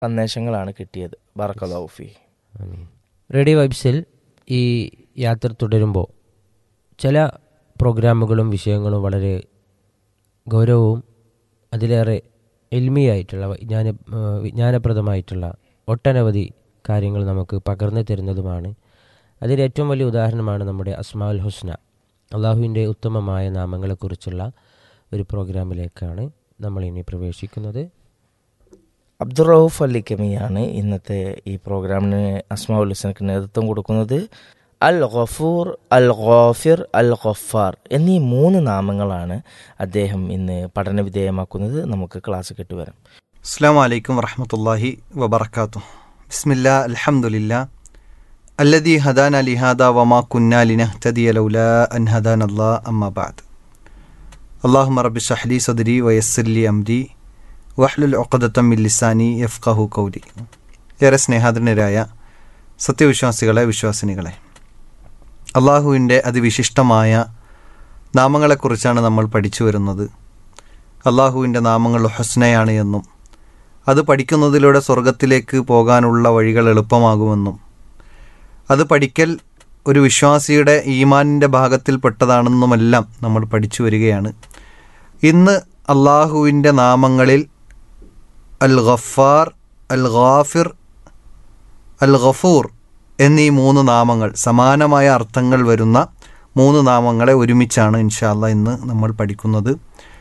സന്ദേശങ്ങളാണ് കിട്ടിയത് ബറക്കലൗഫി റേഡിയോ വൈബ്സിൽ ഈ യാത്ര തുടരുമ്പോൾ ചില പ്രോഗ്രാമുകളും വിഷയങ്ങളും വളരെ ഗൗരവവും അതിലേറെ എൽമിയായിട്ടുള്ള വിജ്ഞാന ആ, വിജ്ഞാനപ്രദമായിട്ടുള്ള ഒട്ടനവധി കാര്യങ്ങൾ നമുക്ക് പകർന്നു തരുന്നതുമാണ് അതിൽ ഏറ്റവും വലിയ ഉദാഹരണമാണ് നമ്മുടെ അസ്മാൽ ഹുസ്ന അള്ളാഹുവിൻ്റെ ഉത്തമമായ നാമങ്ങളെക്കുറിച്ചുള്ള ഒരു പ്രോഗ്രാമിലേക്കാണ് നമ്മൾ ഇനി പ്രവേശിക്കുന്നത് അബ്ദുറൌഫ് അലി കമിയാണ് ഇന്നത്തെ ഈ പ്രോഗ്രാമിന് അസ്മാഉൽ ഹുസനക്ക് നേതൃത്വം കൊടുക്കുന്നത് അൽ ഗഫൂർ അൽ ഗോഫിർ അൽ ഗഫാർ എന്നീ മൂന്ന് നാമങ്ങളാണ് അദ്ദേഹം ഇന്ന് പഠനവിധേയമാക്കുന്നത് നമുക്ക് ക്ലാസ് കേട്ടുവരാം അസ്സാം വലൈക്കും വറഹമത്തല്ലാഹി വബർക്കാത്തു ബിസ്മില്ലാ അൽഹംദുലില്ലാ അല്ലദി ഹദാന ലിഹാദ വമാ കുന്ന ലിനഹ്തദിയ ലൗലാ അൻ ഹദാന അല്ലാ അമ്മാ ബഅദ് അല്ലാഹുമ്മ റബ്ബി ഷഹ്ലി സദ്രി വയസ്സിർലി അംരി വഹ്ലുൽ ഉഖദത്തം മിൻ ലിസാനി യഫ്ഖഹു കൗലി ഏറെ സ്നേഹാദരനരായ സത്യവിശ്വാസികളെ വിശ്വാസിനികളെ അള്ളാഹുവിൻ്റെ അതിവിശിഷ്ടമായ നാമങ്ങളെക്കുറിച്ചാണ് നമ്മൾ പഠിച്ചു വരുന്നത് അള്ളാഹുവിൻ്റെ നാമങ്ങൾ ഹസ്നയാണ് എന്നും അത് പഠിക്കുന്നതിലൂടെ സ്വർഗത്തിലേക്ക് പോകാനുള്ള വഴികൾ എളുപ്പമാകുമെന്നും അത് പഠിക്കൽ ഒരു വിശ്വാസിയുടെ ഈമാനിൻ്റെ ഭാഗത്തിൽപ്പെട്ടതാണെന്നുമെല്ലാം നമ്മൾ പഠിച്ചു വരികയാണ് ഇന്ന് അള്ളാഹുവിൻ്റെ നാമങ്ങളിൽ അൽ ഗഫാർ അൽ ഗാഫിർ അൽ ഗഫൂർ എന്നീ മൂന്ന് നാമങ്ങൾ സമാനമായ അർത്ഥങ്ങൾ വരുന്ന മൂന്ന് നാമങ്ങളെ ഒരുമിച്ചാണ് ഇൻഷാല്ല ഇന്ന് നമ്മൾ പഠിക്കുന്നത്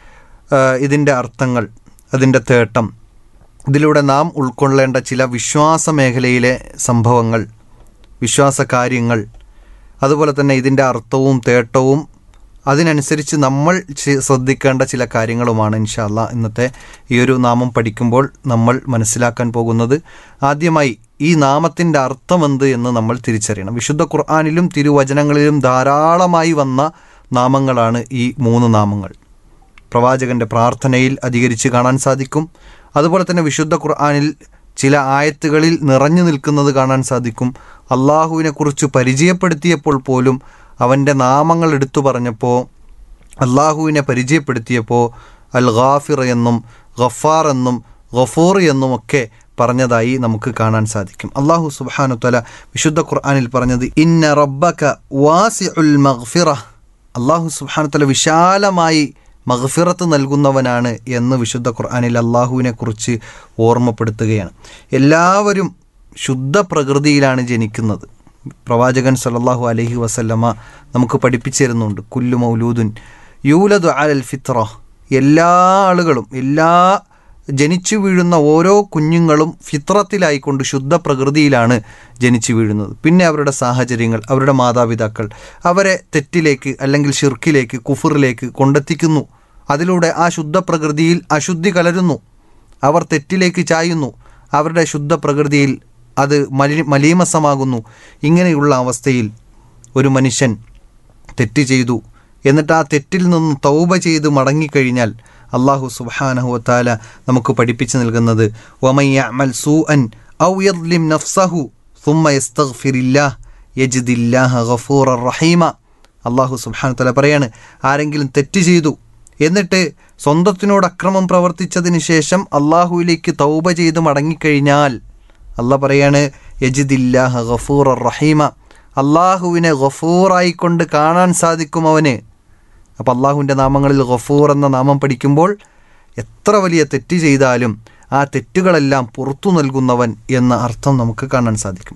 ഇതിൻ്റെ അർത്ഥങ്ങൾ അതിൻ്റെ തേട്ടം ഇതിലൂടെ നാം ഉൾക്കൊള്ളേണ്ട ചില വിശ്വാസ മേഖലയിലെ സംഭവങ്ങൾ വിശ്വാസ കാര്യങ്ങൾ അതുപോലെ തന്നെ ഇതിൻ്റെ അർത്ഥവും തേട്ടവും അതിനനുസരിച്ച് നമ്മൾ ചെ- ശ്രദ്ധിക്കേണ്ട ചില കാര്യങ്ങളുമാണ് ഇൻഷാല്ല ഇന്നത്തെ ഈ ഒരു നാമം പഠിക്കുമ്പോൾ നമ്മൾ മനസ്സിലാക്കാൻ പോകുന്നത് ആദ്യമായി ഈ നാമത്തിൻ്റെ അർത്ഥമെന്ത് എന്ന് നമ്മൾ തിരിച്ചറിയണം വിശുദ്ധ ഖുർആാനിലും തിരുവചനങ്ങളിലും ധാരാളമായി വന്ന നാമങ്ങളാണ് ഈ മൂന്ന് നാമങ്ങൾ പ്രവാചകന്റെ പ്രാർത്ഥനയിൽ അധികരിച്ച് കാണാൻ സാധിക്കും അതുപോലെ തന്നെ വിശുദ്ധ ഖുർആാനിൽ ചില ആയത്തുകളിൽ നിറഞ്ഞു നിൽക്കുന്നത് കാണാൻ സാധിക്കും അള്ളാഹുവിനെക്കുറിച്ച് പരിചയപ്പെടുത്തിയപ്പോൾ പോലും അവൻ്റെ നാമങ്ങൾ എടുത്തു പറഞ്ഞപ്പോൾ അള്ളാഹുവിനെ പരിചയപ്പെടുത്തിയപ്പോൾ അൽ ഗാഫിർ എന്നും ഗഫാർ എന്നും ഗഫൂർ എന്നുമൊക്കെ പറഞ്ഞതായി നമുക്ക് കാണാൻ സാധിക്കും അള്ളാഹു സുബ്ഹാനു തല വിശുദ്ധ ഖുർആാനിൽ പറഞ്ഞത് ഇന്ന റബ്ബക വാസി ഉൽ മഗ്ഫിറ അള്ളാഹു സുബ്ഹാനു തല വിശാലമായി മഗ്ഫിറത്ത് നൽകുന്നവനാണ് എന്ന് വിശുദ്ധ ഖുർആാനിൽ അള്ളാഹുവിനെ കുറിച്ച് ഓർമ്മപ്പെടുത്തുകയാണ് എല്ലാവരും ശുദ്ധ പ്രകൃതിയിലാണ് ജനിക്കുന്നത് പ്രവാചകൻ സല്ലല്ലാഹു അലൈഹി വസല്ലമ നമുക്ക് പഠിപ്പിച്ചു തരുന്നുണ്ട് കുല്ലു മൗലൂദുൻ യൂലദു അലൽ ഫിത്ര എല്ലാ ആളുകളും എല്ലാ ജനിച്ചു വീഴുന്ന ഓരോ കുഞ്ഞുങ്ങളും ഫിത്രത്തിലായിക്കൊണ്ട് ശുദ്ധ പ്രകൃതിയിലാണ് ജനിച്ചു വീഴുന്നത് പിന്നെ അവരുടെ സാഹചര്യങ്ങൾ അവരുടെ മാതാപിതാക്കൾ അവരെ തെറ്റിലേക്ക് അല്ലെങ്കിൽ ഷിർക്കിലേക്ക് കുഫറിലേക്ക് കൊണ്ടെത്തിക്കുന്നു അതിലൂടെ ആ ശുദ്ധ പ്രകൃതിയിൽ അശുദ്ധി കലരുന്നു അവർ തെറ്റിലേക്ക് ചായുന്നു അവരുടെ ശുദ്ധ പ്രകൃതിയിൽ അത് മലി മലീമസമാകുന്നു ഇങ്ങനെയുള്ള അവസ്ഥയിൽ ഒരു മനുഷ്യൻ തെറ്റ് ചെയ്തു എന്നിട്ട് ആ തെറ്റിൽ നിന്ന് തൗബ ചെയ്ത് മടങ്ങിക്കഴിഞ്ഞാൽ അള്ളാഹു സുബാനഹുവത്താല നമുക്ക് പഠിപ്പിച്ചു നൽകുന്നത് വമയ്യമൽ സൂ അൻ ഔ യദ്ലിം നഫ്സഹു സുമ്മ യസ്തഗ്ഫിരില്ലാഹ് യജിദില്ലാഹ ഗഫൂറ റഹീമ അള്ളാഹു സുബ്ഹാനഹു തആല പറയാണ് ആരെങ്കിലും തെറ്റ് ചെയ്തു എന്നിട്ട് സ്വന്തത്തിനോട് അക്രമം പ്രവർത്തിച്ചതിന് ശേഷം അള്ളാഹുവിലേക്ക് തൗബ ചെയ്ത് മടങ്ങിക്കഴിഞ്ഞാൽ അള്ളാഹ് പറയാണ് യജിദില്ലാഹ ഗഫൂറ റഹീമ അള്ളാഹുവിനെ ഗഫൂറായിക്കൊണ്ട് കാണാൻ സാധിക്കും അവന് അപ്പോൾ അള്ളാഹുവിൻ്റെ നാമങ്ങളിൽ ഗഫൂർ എന്ന നാമം പഠിക്കുമ്പോൾ എത്ര വലിയ തെറ്റ് ചെയ്താലും ആ തെറ്റുകളെല്ലാം പുറത്തു നൽകുന്നവൻ എന്ന അർത്ഥം നമുക്ക് കാണാൻ സാധിക്കും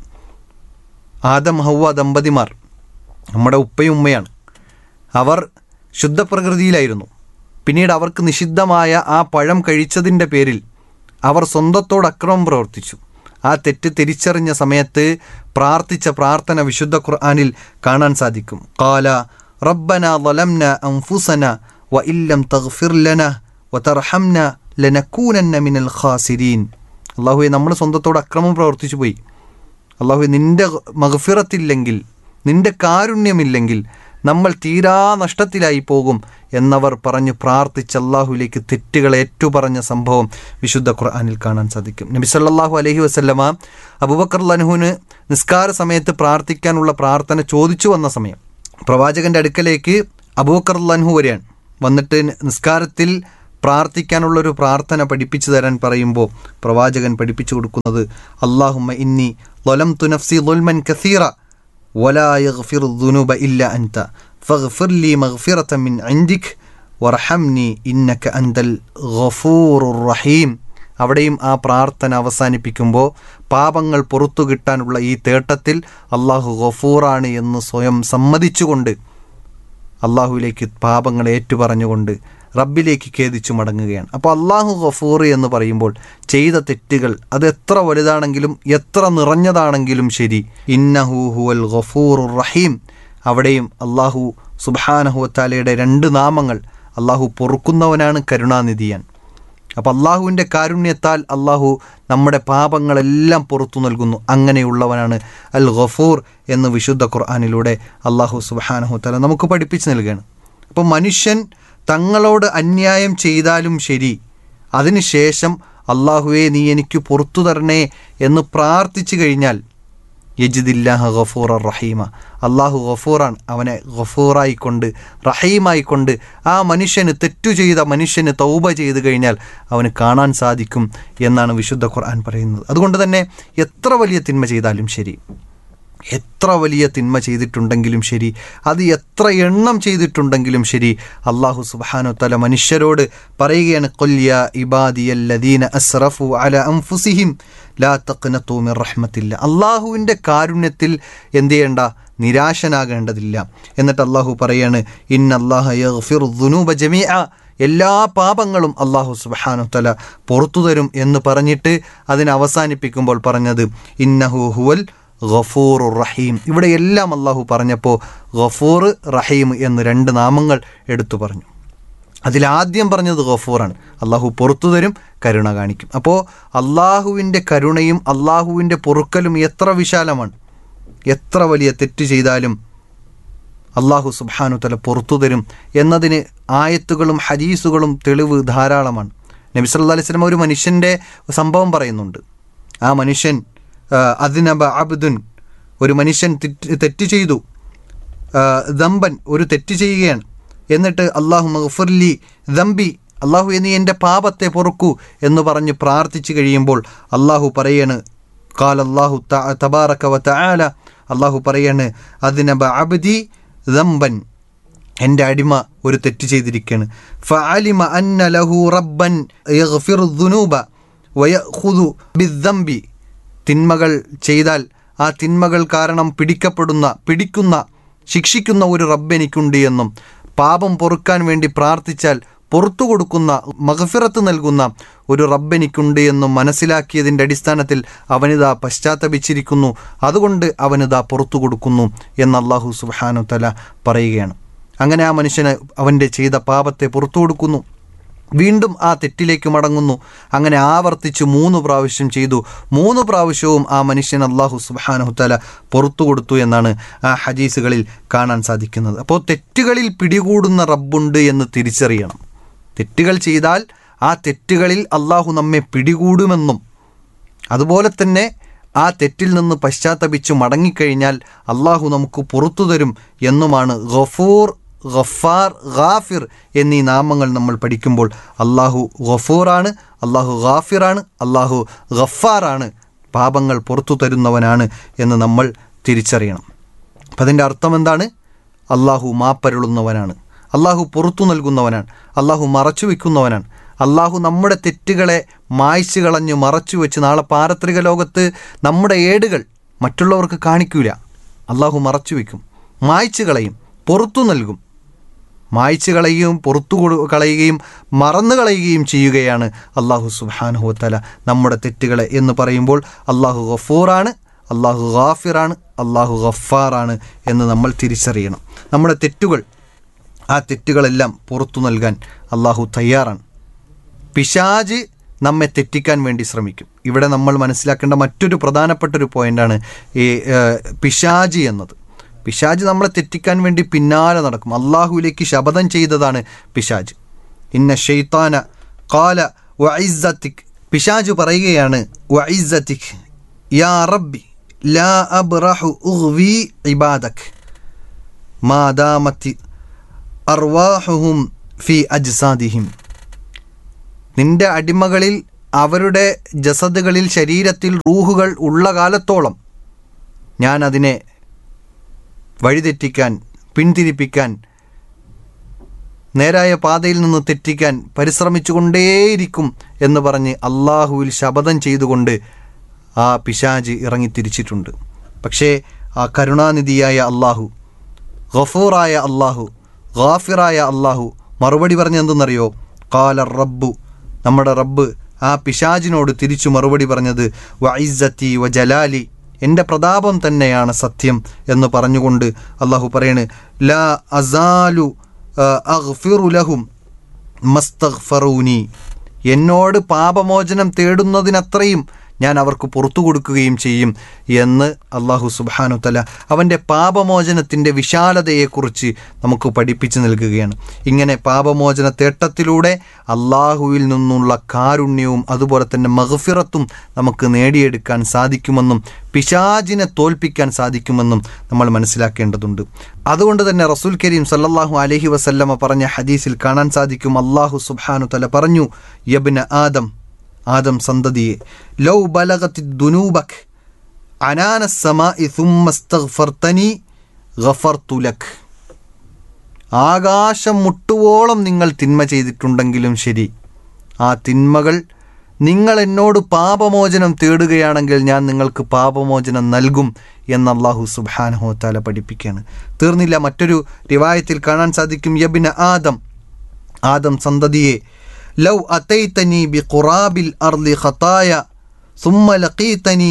ആദം ഹൗവ ദമ്പതിമാർ നമ്മുടെ ഉപ്പയും ഉമ്മയാണ് അവർ ശുദ്ധപ്രകൃതിയിലായിരുന്നു പിന്നീട് അവർക്ക് നിഷിദ്ധമായ ആ പഴം കഴിച്ചതിൻ്റെ പേരിൽ അവർ സ്വന്തത്തോട് അക്രമം പ്രവർത്തിച്ചു ആ തെറ്റ് തിരിച്ചറിഞ്ഞ സമയത്ത് പ്രാർത്ഥിച്ച പ്രാർത്ഥന വിശുദ്ധ ഖുർആനിൽ കാണാൻ സാധിക്കും കാല റബ്ബന ظلمنا أنفسنا وإن لم تغفر لنا وترحمنا لنكونن من الخاسرين അള്ളാഹുവെ നമ്മൾ സ്വന്തത്തോട് അക്രമം പ്രവർത്തിച്ചു പോയി അള്ളാഹു നിന്റെ മഹഫിറത്തില്ലെങ്കിൽ നിന്റെ കാരുണ്യമില്ലെങ്കിൽ നമ്മൾ തീരാ നഷ്ടത്തിലായി പോകും എന്നവർ പറഞ്ഞു പ്രാർത്ഥിച്ച് അള്ളാഹുലേക്ക് തെറ്റുകൾ ഏറ്റുപറഞ്ഞ സംഭവം വിശുദ്ധ ഖുർആനിൽ കാണാൻ സാധിക്കും നബി സല്ലല്ലാഹു അലൈഹി വസല്ലമ അബൂബക്കർ ലൻഹുവിന് നിസ്കാര സമയത്ത് പ്രാർത്ഥിക്കാനുള്ള പ്രാർത്ഥന ചോദിച്ചു വന്ന സമയം പ്രവാചകന്റെ അടുക്കലേക്ക് അബൂബക്കർ ലൻഹു വരികയാണ് വന്നിട്ട് നിസ്കാരത്തിൽ പ്രാർത്ഥിക്കാനുള്ളൊരു പ്രാർത്ഥന പഠിപ്പിച്ചു തരാൻ പറയുമ്പോൾ പ്രവാചകൻ പഠിപ്പിച്ചു കൊടുക്കുന്നത് അള്ളാഹുമ്മ ഇന്നി ലൊലം തുനഫ്സി ലുൽമൻ കസീറ വലാ യഗ്ഫിറു ദുനൂബ ഇല്ല അൻത ഫഗ്ഫിർ ലി മഗ്ഫിറത മിൻ ഇൻദിക് വർഹംനി ഇന്നക അന്തൽ ഗഫൂറുർ റഹീം അവിടെയും ആ പ്രാർത്ഥന അവസാനിപ്പിക്കുമ്പോൾ പാപങ്ങൾ പുറത്തു കിട്ടാനുള്ള ഈ തേട്ടത്തിൽ അള്ളാഹു ഗഫൂറാണ് എന്ന് സ്വയം സമ്മതിച്ചുകൊണ്ട് അള്ളാഹുവിലേക്ക് പാപങ്ങൾ ഏറ്റുപറഞ്ഞുകൊണ്ട് റബ്ബിലേക്ക് ഖേദിച്ചു മടങ്ങുകയാണ് അപ്പോൾ അള്ളാഹു ഗഫൂർ എന്ന് പറയുമ്പോൾ ചെയ്ത തെറ്റുകൾ അത് എത്ര വലുതാണെങ്കിലും എത്ര നിറഞ്ഞതാണെങ്കിലും ശരി ഇന്നഹു ഹുവൽ ഗഫൂർ റഹീം അവിടെയും അള്ളാഹു സുബാനഹുവത്താലയുടെ രണ്ട് നാമങ്ങൾ അള്ളാഹു പൊറുക്കുന്നവനാണ് കരുണാനിധിയാൻ അപ്പോൾ അള്ളാഹുവിൻ്റെ കാരുണ്യത്താൽ അള്ളാഹു നമ്മുടെ പാപങ്ങളെല്ലാം പുറത്തു നൽകുന്നു അങ്ങനെയുള്ളവനാണ് അൽ ഗഫൂർ എന്ന് വിശുദ്ധ ഖുർആാനിലൂടെ അള്ളാഹു സുബാനഹു തല നമുക്ക് പഠിപ്പിച്ച് നൽകുകയാണ് അപ്പോൾ മനുഷ്യൻ തങ്ങളോട് അന്യായം ചെയ്താലും ശരി അതിനുശേഷം അള്ളാഹുവെ നീ എനിക്ക് പുറത്തു തരണേ എന്ന് പ്രാർത്ഥിച്ചു കഴിഞ്ഞാൽ യജിദില്ലാഹ ഗഫൂർ റഹീമ അള്ളാഹു ഗഫൂറാണ് അവനെ ഗഫൂറായിക്കൊണ്ട് റഹീമായിക്കൊണ്ട് ആ മനുഷ്യന് തെറ്റു ചെയ്ത മനുഷ്യന് തൗബ ചെയ്തു കഴിഞ്ഞാൽ അവന് കാണാൻ സാധിക്കും എന്നാണ് വിശുദ്ധ ഖുർആൻ പറയുന്നത് അതുകൊണ്ട് തന്നെ എത്ര വലിയ തിന്മ ചെയ്താലും ശരി എത്ര വലിയ തിന്മ ചെയ്തിട്ടുണ്ടെങ്കിലും ശരി അത് എത്ര എണ്ണം ചെയ്തിട്ടുണ്ടെങ്കിലും ശരി അള്ളാഹു സുബാനു തല മനുഷ്യരോട് പറയുകയാണ് കൊല്യ ഇബാദിയല്ലദീന അസ്റഫു അല അംഫുസിഹിം ലാ തഖ്നത്തു മിർ റഹ്മത്തില്ല അള്ളാഹുവിൻ്റെ കാരുണ്യത്തിൽ എന്ത് ചെയ്യേണ്ട നിരാശനാകേണ്ടതില്ല എന്നിട്ട് അള്ളാഹു പറയാണ് ഇൻ അള്ളാഹ യഗ്ഫിറുദ്ദുനൂബ ജമീഅ എല്ലാ പാപങ്ങളും അള്ളാഹു സുബാനു തല പുറത്തു തരും എന്ന് പറഞ്ഞിട്ട് അതിനെ അവസാനിപ്പിക്കുമ്പോൾ പറഞ്ഞത് ഇന്നഹു ഹുവൽ ഗഫൂർ റഹീം ഇവിടെ എല്ലാം അള്ളാഹു പറഞ്ഞപ്പോൾ ഗഫൂർ റഹീം എന്ന് രണ്ട് നാമങ്ങൾ എടുത്തു പറഞ്ഞു അതിലാദ്യം പറഞ്ഞത് ഗഫൂറാണ് അള്ളാഹു പുറത്തു തരും കരുണ കാണിക്കും അപ്പോൾ അള്ളാഹുവിൻ്റെ കരുണയും അള്ളാഹുവിൻ്റെ പൊറുക്കലും എത്ര വിശാലമാണ് എത്ര വലിയ തെറ്റ് ചെയ്താലും അള്ളാഹു സുബാനു തല പുറത്തു തരും എന്നതിന് ആയത്തുകളും ഹദീസുകളും തെളിവ് ധാരാളമാണ് നബി സല്ലാ അലൈഹി സ്വലം ഒരു മനുഷ്യൻ്റെ സംഭവം പറയുന്നുണ്ട് ആ മനുഷ്യൻ അതിനബ അബ്ദുൻ ഒരു മനുഷ്യൻ തെറ്റ് തെറ്റ് ചെയ്തു ദമ്പൻ ഒരു തെറ്റ് ചെയ്യുകയാണ് എന്നിട്ട് അള്ളാഹു മഹഫുർലി ദമ്പി അള്ളാഹു എന്നീ എൻ്റെ പാപത്തെ പൊറുക്കൂ എന്ന് പറഞ്ഞ് പ്രാർത്ഥിച്ചു കഴിയുമ്പോൾ അള്ളാഹു പറയാണ് കാൽ അള്ളാഹു തബാറക്ക വ തആല അള്ളാഹു പറയാണ് അതിനബ അബ്ദി ദമ്പൻ എൻ്റെ അടിമ ഒരു തെറ്റ് ചെയ്തിരിക്കുകയാണ് ഫഅലിമ അന്ന ലഹു റബ്ബൻ യഗ്ഫിറു ദുനൂബ വയഖുദു ബിദ്ദംബി തിന്മകൾ ചെയ്താൽ ആ തിന്മകൾ കാരണം പിടിക്കപ്പെടുന്ന പിടിക്കുന്ന ശിക്ഷിക്കുന്ന ഒരു റബ്ബ് എനിക്കുണ്ട് എന്നും പാപം പൊറുക്കാൻ വേണ്ടി പ്രാർത്ഥിച്ചാൽ പുറത്തു കൊടുക്കുന്ന മഹഫിറത്ത് നൽകുന്ന ഒരു റബ്ബെനിക്കുണ്ട് എന്നും മനസ്സിലാക്കിയതിൻ്റെ അടിസ്ഥാനത്തിൽ അവനിതാ പശ്ചാത്തപിച്ചിരിക്കുന്നു അതുകൊണ്ട് അവനിതാ പുറത്തു കൊടുക്കുന്നു എന്ന് അള്ളാഹു സുബാനു തല പറയുകയാണ് അങ്ങനെ ആ മനുഷ്യന് അവൻ്റെ ചെയ്ത പാപത്തെ പുറത്തു കൊടുക്കുന്നു വീണ്ടും ആ തെറ്റിലേക്ക് മടങ്ങുന്നു അങ്ങനെ ആവർത്തിച്ച് മൂന്ന് പ്രാവശ്യം ചെയ്തു മൂന്ന് പ്രാവശ്യവും ആ മനുഷ്യൻ അള്ളാഹു സുബാനഹുത്തല പുറത്തു കൊടുത്തു എന്നാണ് ആ ഹദീസുകളിൽ കാണാൻ സാധിക്കുന്നത് അപ്പോൾ തെറ്റുകളിൽ പിടികൂടുന്ന റബ്ബുണ്ട് എന്ന് തിരിച്ചറിയണം തെറ്റുകൾ ചെയ്താൽ ആ തെറ്റുകളിൽ അള്ളാഹു നമ്മെ പിടികൂടുമെന്നും അതുപോലെ തന്നെ ആ തെറ്റിൽ നിന്ന് പശ്ചാത്തപിച്ച് മടങ്ങിക്കഴിഞ്ഞാൽ അള്ളാഹു നമുക്ക് പുറത്തു തരും എന്നുമാണ് ഗഫൂർ ഗഫാർ ഗാഫിർ എന്നീ നാമങ്ങൾ നമ്മൾ പഠിക്കുമ്പോൾ അള്ളാഹു ഗഫൂറാണ് അള്ളാഹു ഗാഫിറാണ് അള്ളാഹു ഗഫാറാണ് പാപങ്ങൾ പുറത്തു തരുന്നവനാണ് എന്ന് നമ്മൾ തിരിച്ചറിയണം അപ്പം അതിൻ്റെ അർത്ഥം എന്താണ് അള്ളാഹു മാപ്പരുളുന്നവനാണ് അള്ളാഹു പുറത്തു നൽകുന്നവനാണ് അള്ളാഹു മറച്ചു വയ്ക്കുന്നവനാണ് അള്ളാഹു നമ്മുടെ തെറ്റുകളെ മായ്ച്ചു കളഞ്ഞ് മറച്ചു വെച്ച് നാളെ പാരത്രിക ലോകത്ത് നമ്മുടെ ഏടുകൾ മറ്റുള്ളവർക്ക് കാണിക്കൂല അള്ളാഹു മറച്ചു വയ്ക്കും മായ്ച്ചു കളയും പുറത്തു നൽകും മായ്ച്ചു കളയുകയും പുറത്തു കൊടു കളയുകയും മറന്നു കളയുകയും ചെയ്യുകയാണ് അള്ളാഹു സുബാനുഹുത്തല നമ്മുടെ തെറ്റുകളെ എന്ന് പറയുമ്പോൾ അള്ളാഹു ഗഫൂറാണ് അള്ളാഹു ഗാഫിറാണ് അള്ളാഹു ഗഫാറാണ് എന്ന് നമ്മൾ തിരിച്ചറിയണം നമ്മുടെ തെറ്റുകൾ ആ തെറ്റുകളെല്ലാം പുറത്തു നൽകാൻ അള്ളാഹു തയ്യാറാണ് പിശാജ് നമ്മെ തെറ്റിക്കാൻ വേണ്ടി ശ്രമിക്കും ഇവിടെ നമ്മൾ മനസ്സിലാക്കേണ്ട മറ്റൊരു പ്രധാനപ്പെട്ട ഒരു പോയിന്റാണ് ഈ പിശാജ് എന്നത് പിശാജ് നമ്മളെ തെറ്റിക്കാൻ വേണ്ടി പിന്നാലെ നടക്കും അള്ളാഹുവിലേക്ക് ശപഥം ചെയ്തതാണ് പിശാജ് ഇന്ന ഷെയ്ത്താന കാല വൈസത്തിക് പിശാജ് പറയുകയാണ് വൈസത്തിക് യാ റബ്ബി ലാ അബ്റഹു ഉഗ്വി ഇബാദക് മാദാമത്തി അർവാഹുഹും ഫി അജ്സാദിഹിം നിന്റെ അടിമകളിൽ അവരുടെ ജസദുകളിൽ ശരീരത്തിൽ റൂഹുകൾ ഉള്ള കാലത്തോളം ഞാൻ അതിനെ വഴിതെറ്റിക്കാൻ പിന്തിരിപ്പിക്കാൻ നേരായ പാതയിൽ നിന്ന് തെറ്റിക്കാൻ പരിശ്രമിച്ചുകൊണ്ടേയിരിക്കും എന്ന് പറഞ്ഞ് അള്ളാഹുവിൽ ശപഥം ചെയ്തുകൊണ്ട് ആ പിശാജ് ഇറങ്ങിത്തിരിച്ചിട്ടുണ്ട് പക്ഷേ ആ കരുണാനിധിയായ അള്ളാഹു ഗഫൂറായ അള്ളാഹു ഗാഫിറായ അള്ളാഹു മറുപടി പറഞ്ഞ എന്തെന്നറിയോ കാല റബ്ബു നമ്മുടെ റബ്ബ് ആ പിശാജിനോട് തിരിച്ചു മറുപടി പറഞ്ഞത് വൈസത്തി വ ജലാലി എൻ്റെ പ്രതാപം തന്നെയാണ് സത്യം എന്ന് പറഞ്ഞുകൊണ്ട് അള്ളാഹു പറയണ് ലാ അസാലു അഗ്ഫിറു ലഹും മസ്തഗ്ഫറൂനി എന്നോട് പാപമോചനം തേടുന്നതിനത്രയും ഞാൻ അവർക്ക് പുറത്തു കൊടുക്കുകയും ചെയ്യും എന്ന് അള്ളാഹു സുബാനു തല അവൻ്റെ പാപമോചനത്തിൻ്റെ വിശാലതയെക്കുറിച്ച് നമുക്ക് പഠിപ്പിച്ചു നൽകുകയാണ് ഇങ്ങനെ പാപമോചന തേട്ടത്തിലൂടെ അള്ളാഹുവിൽ നിന്നുള്ള കാരുണ്യവും അതുപോലെ തന്നെ മഹഫിറത്തും നമുക്ക് നേടിയെടുക്കാൻ സാധിക്കുമെന്നും പിശാജിനെ തോൽപ്പിക്കാൻ സാധിക്കുമെന്നും നമ്മൾ മനസ്സിലാക്കേണ്ടതുണ്ട് അതുകൊണ്ട് തന്നെ റസൂൽ കരീം സല്ലല്ലാഹു അലഹി വസല്ലമ പറഞ്ഞ ഹദീസിൽ കാണാൻ സാധിക്കും അള്ളാഹു സുബ്ഹാനു തല പറഞ്ഞു യബ്ന ആദം ആദം സന്തതിയെ ലൗ ബലഗത്തി ദുനൂബക് അനാനസമായി സുമ്മസ്തഗ്ഫർത്തനി ഗഫർത്തുലക് ആകാശം മുട്ടുവോളം നിങ്ങൾ തിന്മ ചെയ്തിട്ടുണ്ടെങ്കിലും ശരി ആ തിന്മകൾ നിങ്ങൾ എന്നോട് പാപമോചനം തേടുകയാണെങ്കിൽ ഞാൻ നിങ്ങൾക്ക് പാപമോചനം നൽകും എന്ന് അള്ളാഹു സുബാനഹോ താല പഠിപ്പിക്കുകയാണ് തീർന്നില്ല മറ്റൊരു റിവായത്തിൽ കാണാൻ സാധിക്കും യബിന ആദം ആദം സന്തതിയെ ലൗ അതൈതനി ബി ഖുറാബിൽ അർലി ഖതായ സുമ്മ ലഖീതനി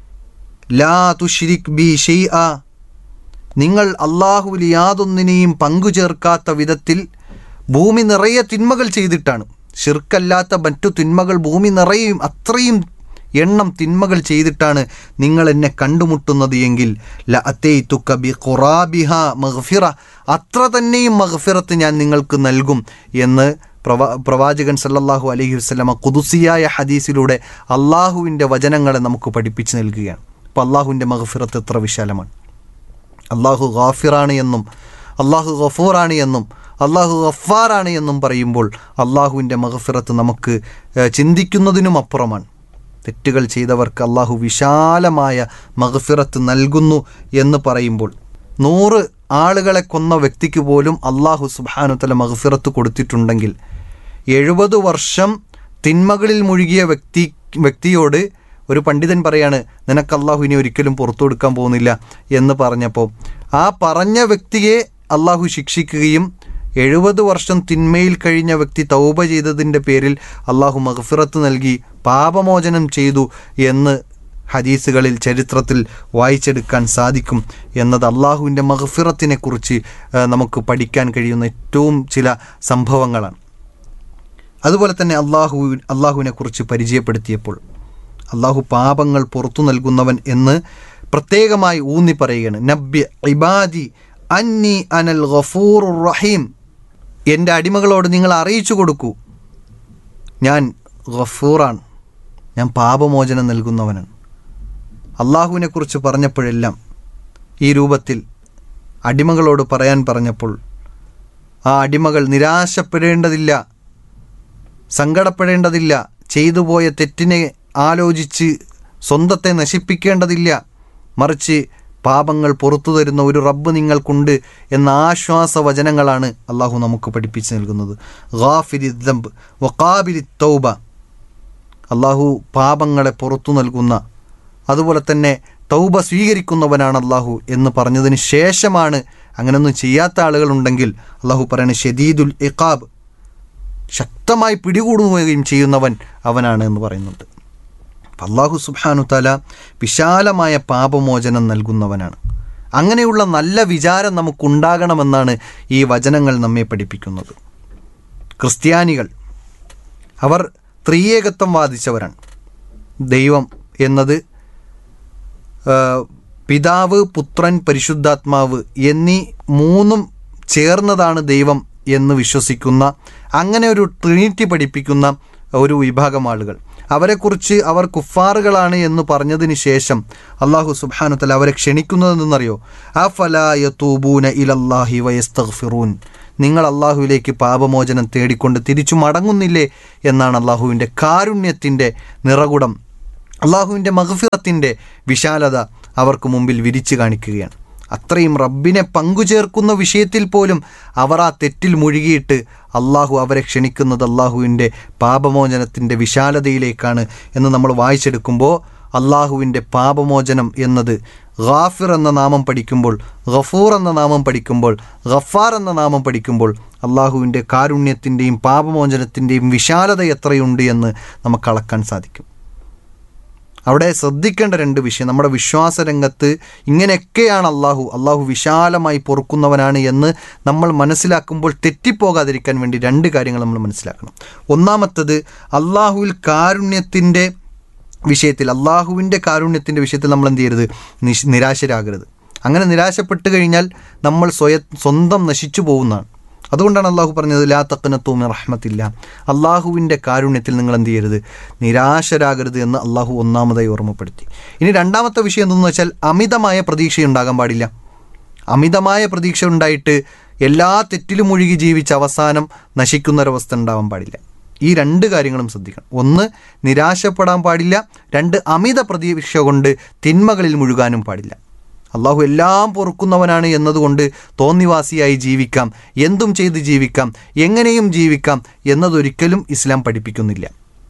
ലാ തുഷ്രിക് ബി ഷെയ്അ നിങ്ങൾ അള്ളാഹുവിൽ യാതൊന്നിനെയും പങ്കുചേർക്കാത്ത വിധത്തിൽ ഭൂമി നിറയെ തിന്മകൾ ചെയ്തിട്ടാണ് ഷിർക്കല്ലാത്ത മറ്റു തിന്മകൾ ഭൂമി നിറയെയും അത്രയും എണ്ണം തിന്മകൾ ചെയ്തിട്ടാണ് നിങ്ങൾ എന്നെ കണ്ടുമുട്ടുന്നത് എങ്കിൽ ല അത്തേത്തുക്ക ബി ഖുറാബിഹ മഹ്ഫിറ അത്ര തന്നെയും മഹ്ഫിറത്ത് ഞാൻ നിങ്ങൾക്ക് നൽകും എന്ന് പ്രവാ പ്രവാചകൻ സല്ലല്ലാഹു അലൈഹി വസ്ലമ കുതുസിയായ ഹദീസിലൂടെ അള്ളാഹുവിൻ്റെ വചനങ്ങളെ നമുക്ക് പഠിപ്പിച്ചു നൽകുകയാണ് അപ്പോൾ അള്ളാഹുവിൻ്റെ മഹ്ഫിറത്ത് എത്ര വിശാലമാണ് അള്ളാഹു ഗാഫിറാണ് എന്നും അള്ളാഹു ഗഫൂറാണ് എന്നും അള്ളാഹു ഗഫാറാണ് എന്നും പറയുമ്പോൾ അള്ളാഹുവിൻ്റെ മഹഫിറത്ത് നമുക്ക് ഏഹ്, ചിന്തിക്കുന്നതിനും അപ്പുറമാണ് തെറ്റുകൾ ചെയ്തവർക്ക് അള്ളാഹു വിശാലമായ മഹഫിറത്ത് നൽകുന്നു എന്ന് പറയുമ്പോൾ നൂറ് ആളുകളെ കൊന്ന വ്യക്തിക്ക് പോലും അള്ളാഹു സുബാനുത്തല മഹഫിറത്ത് കൊടുത്തിട്ടുണ്ടെങ്കിൽ എഴുപത് വർഷം തിന്മകളിൽ മുഴുകിയ വ്യക്തി വ്യക്തിയോട് ഒരു പണ്ഡിതൻ പറയാണ് നിനക്ക് അള്ളാഹു ഇനി ഒരിക്കലും പുറത്തു കൊടുക്കാൻ പോകുന്നില്ല എന്ന് പറഞ്ഞപ്പോൾ ആ പറഞ്ഞ വ്യക്തിയെ അള്ളാഹു ശിക്ഷിക്കുകയും എഴുപത് വർഷം തിന്മയിൽ കഴിഞ്ഞ വ്യക്തി തൗബ ചെയ്തതിൻ്റെ പേരിൽ അള്ളാഹു മഹഫിറത്ത് നൽകി പാപമോചനം ചെയ്തു എന്ന് ഹദീസുകളിൽ ചരിത്രത്തിൽ വായിച്ചെടുക്കാൻ സാധിക്കും എന്നത് അള്ളാഹുവിൻ്റെ മഹഫിറത്തിനെ കുറിച്ച് നമുക്ക് പഠിക്കാൻ കഴിയുന്ന ഏറ്റവും ചില സംഭവങ്ങളാണ് അതുപോലെ തന്നെ അള്ളാഹു അള്ളാഹുവിനെ കുറിച്ച് പരിചയപ്പെടുത്തിയപ്പോൾ അള്ളാഹു പാപങ്ങൾ പുറത്തു നൽകുന്നവൻ എന്ന് പ്രത്യേകമായി ഊന്നി പറയുകയാണ് നബ്യ ഇബാദി അന്നി അനൽ ഗഫൂർ റഹീം എൻ്റെ അടിമകളോട് നിങ്ങൾ അറിയിച്ചു കൊടുക്കൂ ഞാൻ ഗഫൂറാണ് ഞാൻ പാപമോചനം നൽകുന്നവനാണ് അള്ളാഹുവിനെക്കുറിച്ച് പറഞ്ഞപ്പോഴെല്ലാം ഈ രൂപത്തിൽ അടിമകളോട് പറയാൻ പറഞ്ഞപ്പോൾ ആ അടിമകൾ നിരാശപ്പെടേണ്ടതില്ല സങ്കടപ്പെടേണ്ടതില്ല ചെയ്തു പോയ തെറ്റിനെ ആലോചിച്ച് സ്വന്തത്തെ നശിപ്പിക്കേണ്ടതില്ല മറിച്ച് പാപങ്ങൾ പുറത്തു തരുന്ന ഒരു റബ്ബ് നിങ്ങൾക്കുണ്ട് എന്ന ആശ്വാസ വചനങ്ങളാണ് അള്ളാഹു നമുക്ക് പഠിപ്പിച്ചു നൽകുന്നത് ഗാഫിരി ദംബ് വക്കാബിരി തൗബ അള്ളാഹു പാപങ്ങളെ പുറത്തു നൽകുന്ന അതുപോലെ തന്നെ തൗബ സ്വീകരിക്കുന്നവനാണ് അള്ളാഹു എന്ന് പറഞ്ഞതിന് ശേഷമാണ് അങ്ങനെയൊന്നും ചെയ്യാത്ത ആളുകളുണ്ടെങ്കിൽ അള്ളാഹു പറയുന്നത് ഷദീദുൽ ഇഖാബ് ശക്തമായി പിടികൂടുകയും ചെയ്യുന്നവൻ അവനാണ് എന്ന് പറയുന്നുണ്ട് അപ്പം അള്ളാഹു സുബാനു തല വിശാലമായ പാപമോചനം നൽകുന്നവനാണ് അങ്ങനെയുള്ള നല്ല വിചാരം നമുക്കുണ്ടാകണമെന്നാണ് ഈ വചനങ്ങൾ നമ്മെ പഠിപ്പിക്കുന്നത് ക്രിസ്ത്യാനികൾ അവർ ത്രിയേകത്വം വാദിച്ചവരാണ് ദൈവം എന്നത് ആ, പിതാവ് പുത്രൻ പരിശുദ്ധാത്മാവ് എന്നീ മൂന്നും ചേർന്നതാണ് ദൈവം എന്ന് വിശ്വസിക്കുന്ന അങ്ങനെ ഒരു ട്രിനിറ്റി പഠിപ്പിക്കുന്ന ഒരു വിഭാഗം ആളുകൾ അവരെക്കുറിച്ച് അവർ കുഫാറുകളാണ് എന്ന് പറഞ്ഞതിന് ശേഷം അള്ളാഹു സുബാനുത്തല അവരെ ക്ഷണിക്കുന്നതെന്നറിയോ ആ ഫലായൂബൂന ഇലല്ലാഹി വയസ്തഗ്ഫിറൂൻ നിങ്ങൾ അള്ളാഹുവിലേക്ക് പാപമോചനം തേടിക്കൊണ്ട് തിരിച്ചു മടങ്ങുന്നില്ലേ എന്നാണ് അള്ളാഹുവിൻ്റെ കാരുണ്യത്തിൻ്റെ നിറകുടം അള്ളാഹുവിൻ്റെ മഹഫിറത്തിൻ്റെ വിശാലത അവർക്ക് മുമ്പിൽ വിരിച്ചു കാണിക്കുകയാണ് അത്രയും റബ്ബിനെ പങ്കുചേർക്കുന്ന വിഷയത്തിൽ പോലും അവർ ആ തെറ്റിൽ മുഴുകിയിട്ട് അള്ളാഹു അവരെ ക്ഷണിക്കുന്നത് അള്ളാഹുവിൻ്റെ പാപമോചനത്തിൻ്റെ വിശാലതയിലേക്കാണ് എന്ന് നമ്മൾ വായിച്ചെടുക്കുമ്പോൾ അള്ളാഹുവിൻ്റെ പാപമോചനം എന്നത് ഗാഫിർ എന്ന നാമം പഠിക്കുമ്പോൾ ഗഫൂർ എന്ന നാമം പഠിക്കുമ്പോൾ ഗഫാർ എന്ന നാമം പഠിക്കുമ്പോൾ അള്ളാഹുവിൻ്റെ കാരുണ്യത്തിൻ്റെയും പാപമോചനത്തിൻ്റെയും വിശാലത എത്രയുണ്ട് എന്ന് നമുക്ക് അളക്കാൻ സാധിക്കും അവിടെ ശ്രദ്ധിക്കേണ്ട രണ്ട് വിഷയം നമ്മുടെ വിശ്വാസ രംഗത്ത് ഇങ്ങനെയൊക്കെയാണ് അള്ളാഹു അള്ളാഹു വിശാലമായി പൊറുക്കുന്നവനാണ് എന്ന് നമ്മൾ മനസ്സിലാക്കുമ്പോൾ തെറ്റിപ്പോകാതിരിക്കാൻ വേണ്ടി രണ്ട് കാര്യങ്ങൾ നമ്മൾ മനസ്സിലാക്കണം ഒന്നാമത്തത് അള്ളാഹുവിൽ കാരുണ്യത്തിൻ്റെ വിഷയത്തിൽ അള്ളാഹുവിൻ്റെ കാരുണ്യത്തിൻ്റെ വിഷയത്തിൽ നമ്മൾ എന്ത് ചെയ്യരുത് നിശ് നിരാശരാകരുത് അങ്ങനെ നിരാശപ്പെട്ട് കഴിഞ്ഞാൽ നമ്മൾ സ്വയ സ്വന്തം നശിച്ചു പോകുന്നതാണ് അതുകൊണ്ടാണ് അള്ളാഹു പറഞ്ഞത് ലാ തക്കനത്തൂമി റഹ്മത്തില്ല അള്ളാഹുവിൻ്റെ കാരുണ്യത്തിൽ നിങ്ങൾ എന്ത് ചെയ്യരുത് നിരാശരാകരുത് എന്ന് അള്ളാഹു ഒന്നാമതായി ഓർമ്മപ്പെടുത്തി ഇനി രണ്ടാമത്തെ വിഷയം എന്തെന്ന് വെച്ചാൽ അമിതമായ പ്രതീക്ഷയുണ്ടാകാൻ പാടില്ല അമിതമായ പ്രതീക്ഷ ഉണ്ടായിട്ട് എല്ലാ തെറ്റിലും മുഴുകി ജീവിച്ച് അവസാനം നശിക്കുന്നൊരവസ്ഥ ഉണ്ടാവാൻ പാടില്ല ഈ രണ്ട് കാര്യങ്ങളും ശ്രദ്ധിക്കണം ഒന്ന് നിരാശപ്പെടാൻ പാടില്ല രണ്ട് അമിത പ്രതീക്ഷ കൊണ്ട് തിന്മകളിൽ മുഴുകാനും പാടില്ല അള്ളാഹു എല്ലാം പൊറുക്കുന്നവനാണ് എന്നതുകൊണ്ട് തോന്നിവാസിയായി ജീവിക്കാം എന്തും ചെയ്ത് ജീവിക്കാം എങ്ങനെയും ജീവിക്കാം എന്നതൊരിക്കലും ഇസ്ലാം പഠിപ്പിക്കുന്നില്ല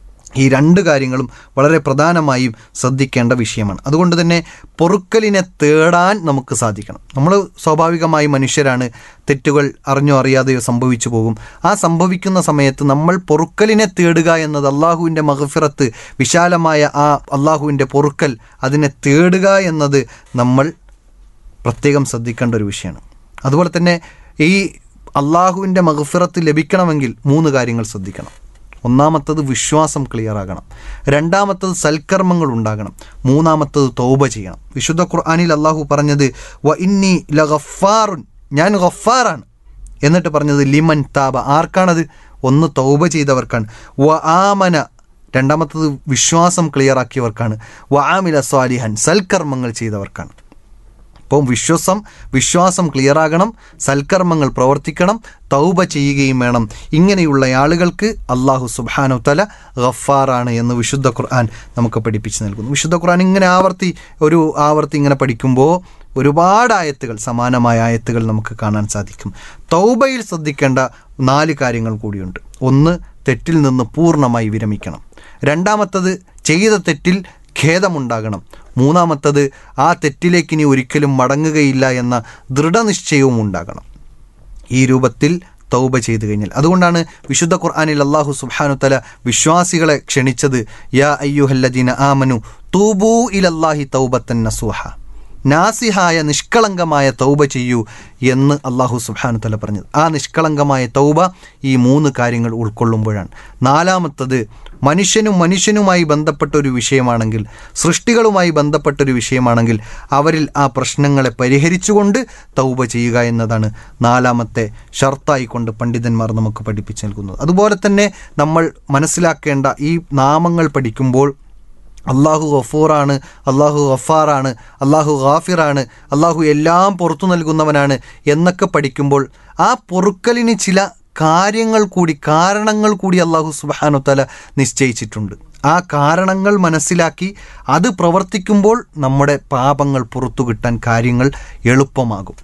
ഈ രണ്ട് കാര്യങ്ങളും വളരെ പ്രധാനമായും ശ്രദ്ധിക്കേണ്ട വിഷയമാണ് അതുകൊണ്ട് തന്നെ പൊറുക്കലിനെ തേടാൻ നമുക്ക് സാധിക്കണം നമ്മൾ സ്വാഭാവികമായി മനുഷ്യരാണ് തെറ്റുകൾ അറിഞ്ഞോ അറിയാതെയോ സംഭവിച്ചു പോകും ആ സംഭവിക്കുന്ന സമയത്ത് നമ്മൾ പൊറുക്കലിനെ തേടുക എന്നത് അള്ളാഹുവിൻ്റെ മഹഫിറത്ത് വിശാലമായ ആ അള്ളാഹുവിൻ്റെ പൊറുക്കൽ അതിനെ തേടുക എന്നത് നമ്മൾ പ്രത്യേകം ശ്രദ്ധിക്കേണ്ട ഒരു വിഷയമാണ് അതുപോലെ തന്നെ ഈ അള്ളാഹുവിൻ്റെ മഹഫിറത്ത് ലഭിക്കണമെങ്കിൽ മൂന്ന് കാര്യങ്ങൾ ശ്രദ്ധിക്കണം ഒന്നാമത്തത് വിശ്വാസം ക്ലിയർ ആകണം രണ്ടാമത്തത് സൽക്കർമ്മങ്ങൾ ഉണ്ടാകണം മൂന്നാമത്തത് തൗബ ചെയ്യണം വിശുദ്ധ ഖുർആാനിൽ അള്ളാഹു പറഞ്ഞത് വ ഇന്നി ലഗഫാറുൻ ഞാൻ ഗഫാറാണ് എന്നിട്ട് പറഞ്ഞത് ലിമൻ താബ ആർക്കാണത് ഒന്ന് തൗബ ചെയ്തവർക്കാണ് വ ആമന രണ്ടാമത്തത് വിശ്വാസം ക്ലിയർ ആക്കിയവർക്കാണ് വ ആമില സ്വാലിഹൻ സൽക്കർമ്മങ്ങൾ ചെയ്തവർക്കാണ് അപ്പം വിശ്വാസം വിശ്വാസം ക്ലിയർ ആകണം സൽക്കർമ്മങ്ങൾ പ്രവർത്തിക്കണം തൗബ ചെയ്യുകയും വേണം ഇങ്ങനെയുള്ള ആളുകൾക്ക് അള്ളാഹു സുബാനു തല ഗഫാറാണ് എന്ന് വിശുദ്ധ ഖുർആൻ നമുക്ക് പഠിപ്പിച്ച് നൽകുന്നു വിശുദ്ധ ഖുർആൻ ഇങ്ങനെ ആവർത്തി ഒരു ആവർത്തി ഇങ്ങനെ പഠിക്കുമ്പോൾ ഒരുപാട് ആയത്തുകൾ സമാനമായ ആയത്തുകൾ നമുക്ക് കാണാൻ സാധിക്കും തൗബയിൽ ശ്രദ്ധിക്കേണ്ട നാല് കാര്യങ്ങൾ കൂടിയുണ്ട് ഒന്ന് തെറ്റിൽ നിന്ന് പൂർണ്ണമായി വിരമിക്കണം രണ്ടാമത്തത് ചെയ്ത തെറ്റിൽ ഖേദമുണ്ടാകണം മൂന്നാമത്തത് ആ തെറ്റിലേക്ക് ഇനി ഒരിക്കലും മടങ്ങുകയില്ല എന്ന ദൃഢനിശ്ചയവും ഉണ്ടാകണം ഈ രൂപത്തിൽ തൗബ ചെയ്തു കഴിഞ്ഞാൽ അതുകൊണ്ടാണ് വിശുദ്ധ ഖുർആാനിൽ അള്ളാഹു സുബ്ഹാനു തല വിശ്വാസികളെ ക്ഷണിച്ചത് യാ അയ്യുഹല്ലദീന ആമനു തൂബൂ ഇലല്ലാഹി തൗബത്തൻ നസൂഹ നാസിഹായ നിഷ്കളങ്കമായ തൗബ ചെയ്യൂ എന്ന് അള്ളാഹു സുബ്ഹാനു തല പറഞ്ഞത് ആ നിഷ്കളങ്കമായ തൗബ ഈ മൂന്ന് കാര്യങ്ങൾ ഉൾക്കൊള്ളുമ്പോഴാണ് നാലാമത്തത് മനുഷ്യനും മനുഷ്യനുമായി ബന്ധപ്പെട്ട ഒരു വിഷയമാണെങ്കിൽ സൃഷ്ടികളുമായി ബന്ധപ്പെട്ട ഒരു വിഷയമാണെങ്കിൽ അവരിൽ ആ പ്രശ്നങ്ങളെ പരിഹരിച്ചുകൊണ്ട് തൗബ ചെയ്യുക എന്നതാണ് നാലാമത്തെ ഷർത്തായിക്കൊണ്ട് പണ്ഡിതന്മാർ നമുക്ക് പഠിപ്പിച്ചു നൽകുന്നത് അതുപോലെ തന്നെ നമ്മൾ മനസ്സിലാക്കേണ്ട ഈ നാമങ്ങൾ പഠിക്കുമ്പോൾ അള്ളാഹു ഗഫൂറാണ് അള്ളാഹു ഗഫാറാണ് അള്ളാഹു ഗാഫിറാണ് അള്ളാഹു എല്ലാം പുറത്തു നൽകുന്നവനാണ് എന്നൊക്കെ പഠിക്കുമ്പോൾ ആ പൊറുക്കലിന് ചില കാര്യങ്ങൾ കൂടി കാരണങ്ങൾ കൂടി അള്ളാഹു സുബാനുത്തല നിശ്ചയിച്ചിട്ടുണ്ട് ആ കാരണങ്ങൾ മനസ്സിലാക്കി അത് പ്രവർത്തിക്കുമ്പോൾ നമ്മുടെ പാപങ്ങൾ പുറത്തു കിട്ടാൻ കാര്യങ്ങൾ എളുപ്പമാകും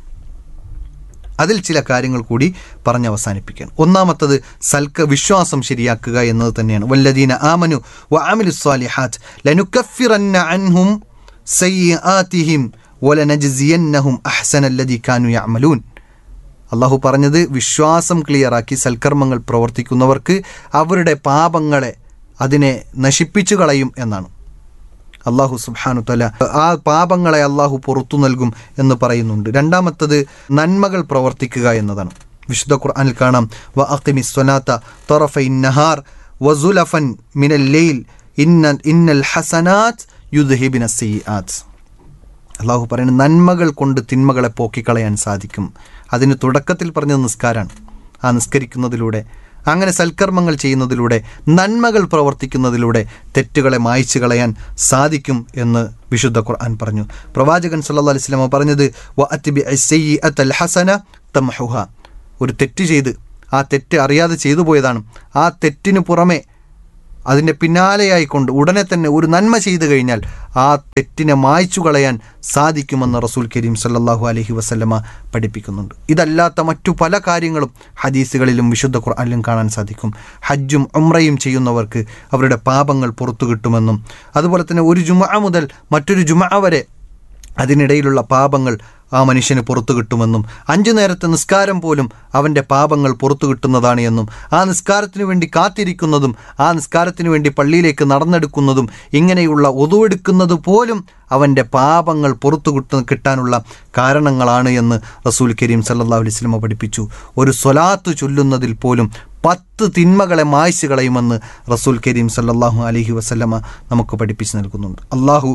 അതിൽ ചില കാര്യങ്ങൾ കൂടി പറഞ്ഞ് അവസാനിപ്പിക്കാൻ ഒന്നാമത്തത് സൽക്ക വിശ്വാസം ശരിയാക്കുക എന്നത് തന്നെയാണ് വല്ലദീന ആമനു വ ആമിലു സ്വാലിഹാത്ത് ലനുക്കഫിറന്ന അൻഹും സയ്യാത്തിഹിം വലനജ്സിയന്നഹും അഹ്സനല്ലദി കാനു യഅമലൂൻ അള്ളാഹു പറഞ്ഞത് വിശ്വാസം ക്ലിയറാക്കി സൽക്കർമ്മങ്ങൾ പ്രവർത്തിക്കുന്നവർക്ക് അവരുടെ പാപങ്ങളെ അതിനെ നശിപ്പിച്ചു കളയും എന്നാണ് അള്ളാഹു സുബാനു തല ആ പാപങ്ങളെ അള്ളാഹു പുറത്തു നൽകും എന്ന് പറയുന്നുണ്ട് രണ്ടാമത്തത് നന്മകൾ പ്രവർത്തിക്കുക എന്നതാണ് വിശുദ്ധ ഖുർആനിൽ കാണാം വ അഖിമി സ്വനാത്ത തൊറഫൈ നഹാർ വസുലഫൻ മിനൽ ലെയിൽ ഇന്ന ഇന്നൽ ഹസനാത്ത് യുദ്ഹിബിന സീആത്ത് അള്ളാഹു പറയുന്നത് നന്മകൾ കൊണ്ട് തിന്മകളെ പോക്കിക്കളയാൻ സാധിക്കും അതിന് തുടക്കത്തിൽ പറഞ്ഞത് നിസ്കാരമാണ് ആ നിസ്കരിക്കുന്നതിലൂടെ അങ്ങനെ സൽക്കർമ്മങ്ങൾ ചെയ്യുന്നതിലൂടെ നന്മകൾ പ്രവർത്തിക്കുന്നതിലൂടെ തെറ്റുകളെ മായ്ച്ചു കളയാൻ സാധിക്കും എന്ന് വിശുദ്ധ ഖുർആൻ പറഞ്ഞു പ്രവാചകൻ സല്ലല്ലാഹു അലൈഹി വസല്ലം പറഞ്ഞത് വ അത്ബി അൽ ഹസന തംഹുഹ ഒരു തെറ്റ് ചെയ്ത് ആ തെറ്റ് അറിയാതെ ചെയ്തു പോയതാണ് ആ തെറ്റിന് പുറമെ അതിൻ്റെ പിന്നാലെയായിക്കൊണ്ട് ഉടനെ തന്നെ ഒരു നന്മ ചെയ്തു കഴിഞ്ഞാൽ ആ തെറ്റിനെ മായ്ച്ചു കളയാൻ സാധിക്കുമെന്ന് റസൂൽ കരീം സല്ലല്ലാഹു അലൈഹി വസല്ലമ പഠിപ്പിക്കുന്നുണ്ട് ഇതല്ലാത്ത മറ്റു പല കാര്യങ്ങളും ഹദീസുകളിലും വിശുദ്ധ ഖുർആനിലും കാണാൻ സാധിക്കും ഹജ്ജും ഉംറയും ചെയ്യുന്നവർക്ക് അവരുടെ പാപങ്ങൾ പുറത്തു കിട്ടുമെന്നും അതുപോലെ തന്നെ ഒരു ജുമ മുതൽ മറ്റൊരു ജുമ വരെ അതിനിടയിലുള്ള പാപങ്ങൾ ആ മനുഷ്യന് പുറത്തു കിട്ടുമെന്നും അഞ്ചു നേരത്തെ നിസ്കാരം പോലും അവൻ്റെ പാപങ്ങൾ പുറത്തു കിട്ടുന്നതാണ് എന്നും ആ നിസ്കാരത്തിനു വേണ്ടി കാത്തിരിക്കുന്നതും ആ നിസ്കാരത്തിനു വേണ്ടി പള്ളിയിലേക്ക് നടന്നെടുക്കുന്നതും ഇങ്ങനെയുള്ള ഒതുവെടുക്കുന്നത് പോലും അവൻ്റെ പാപങ്ങൾ പുറത്തു കിട്ട കിട്ടാനുള്ള കാരണങ്ങളാണ് എന്ന് റസൂൽ കരീം സല്ലല്ലാഹു അലൈഹി വസല്ലമ പഠിപ്പിച്ചു ഒരു സ്വലാത്ത് ചൊല്ലുന്നതിൽ പോലും പത്ത് തിന്മകളെ മായ്ച്ചു കളയുമെന്ന് റസൂൽ കരീം സല്ലല്ലാഹു അലൈഹി വസല്ലമ നമുക്ക് പഠിപ്പിച്ചു നൽകുന്നുണ്ട് അള്ളാഹു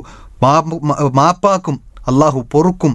മാപ്പാക്കും അള്ളാഹു പൊറുക്കും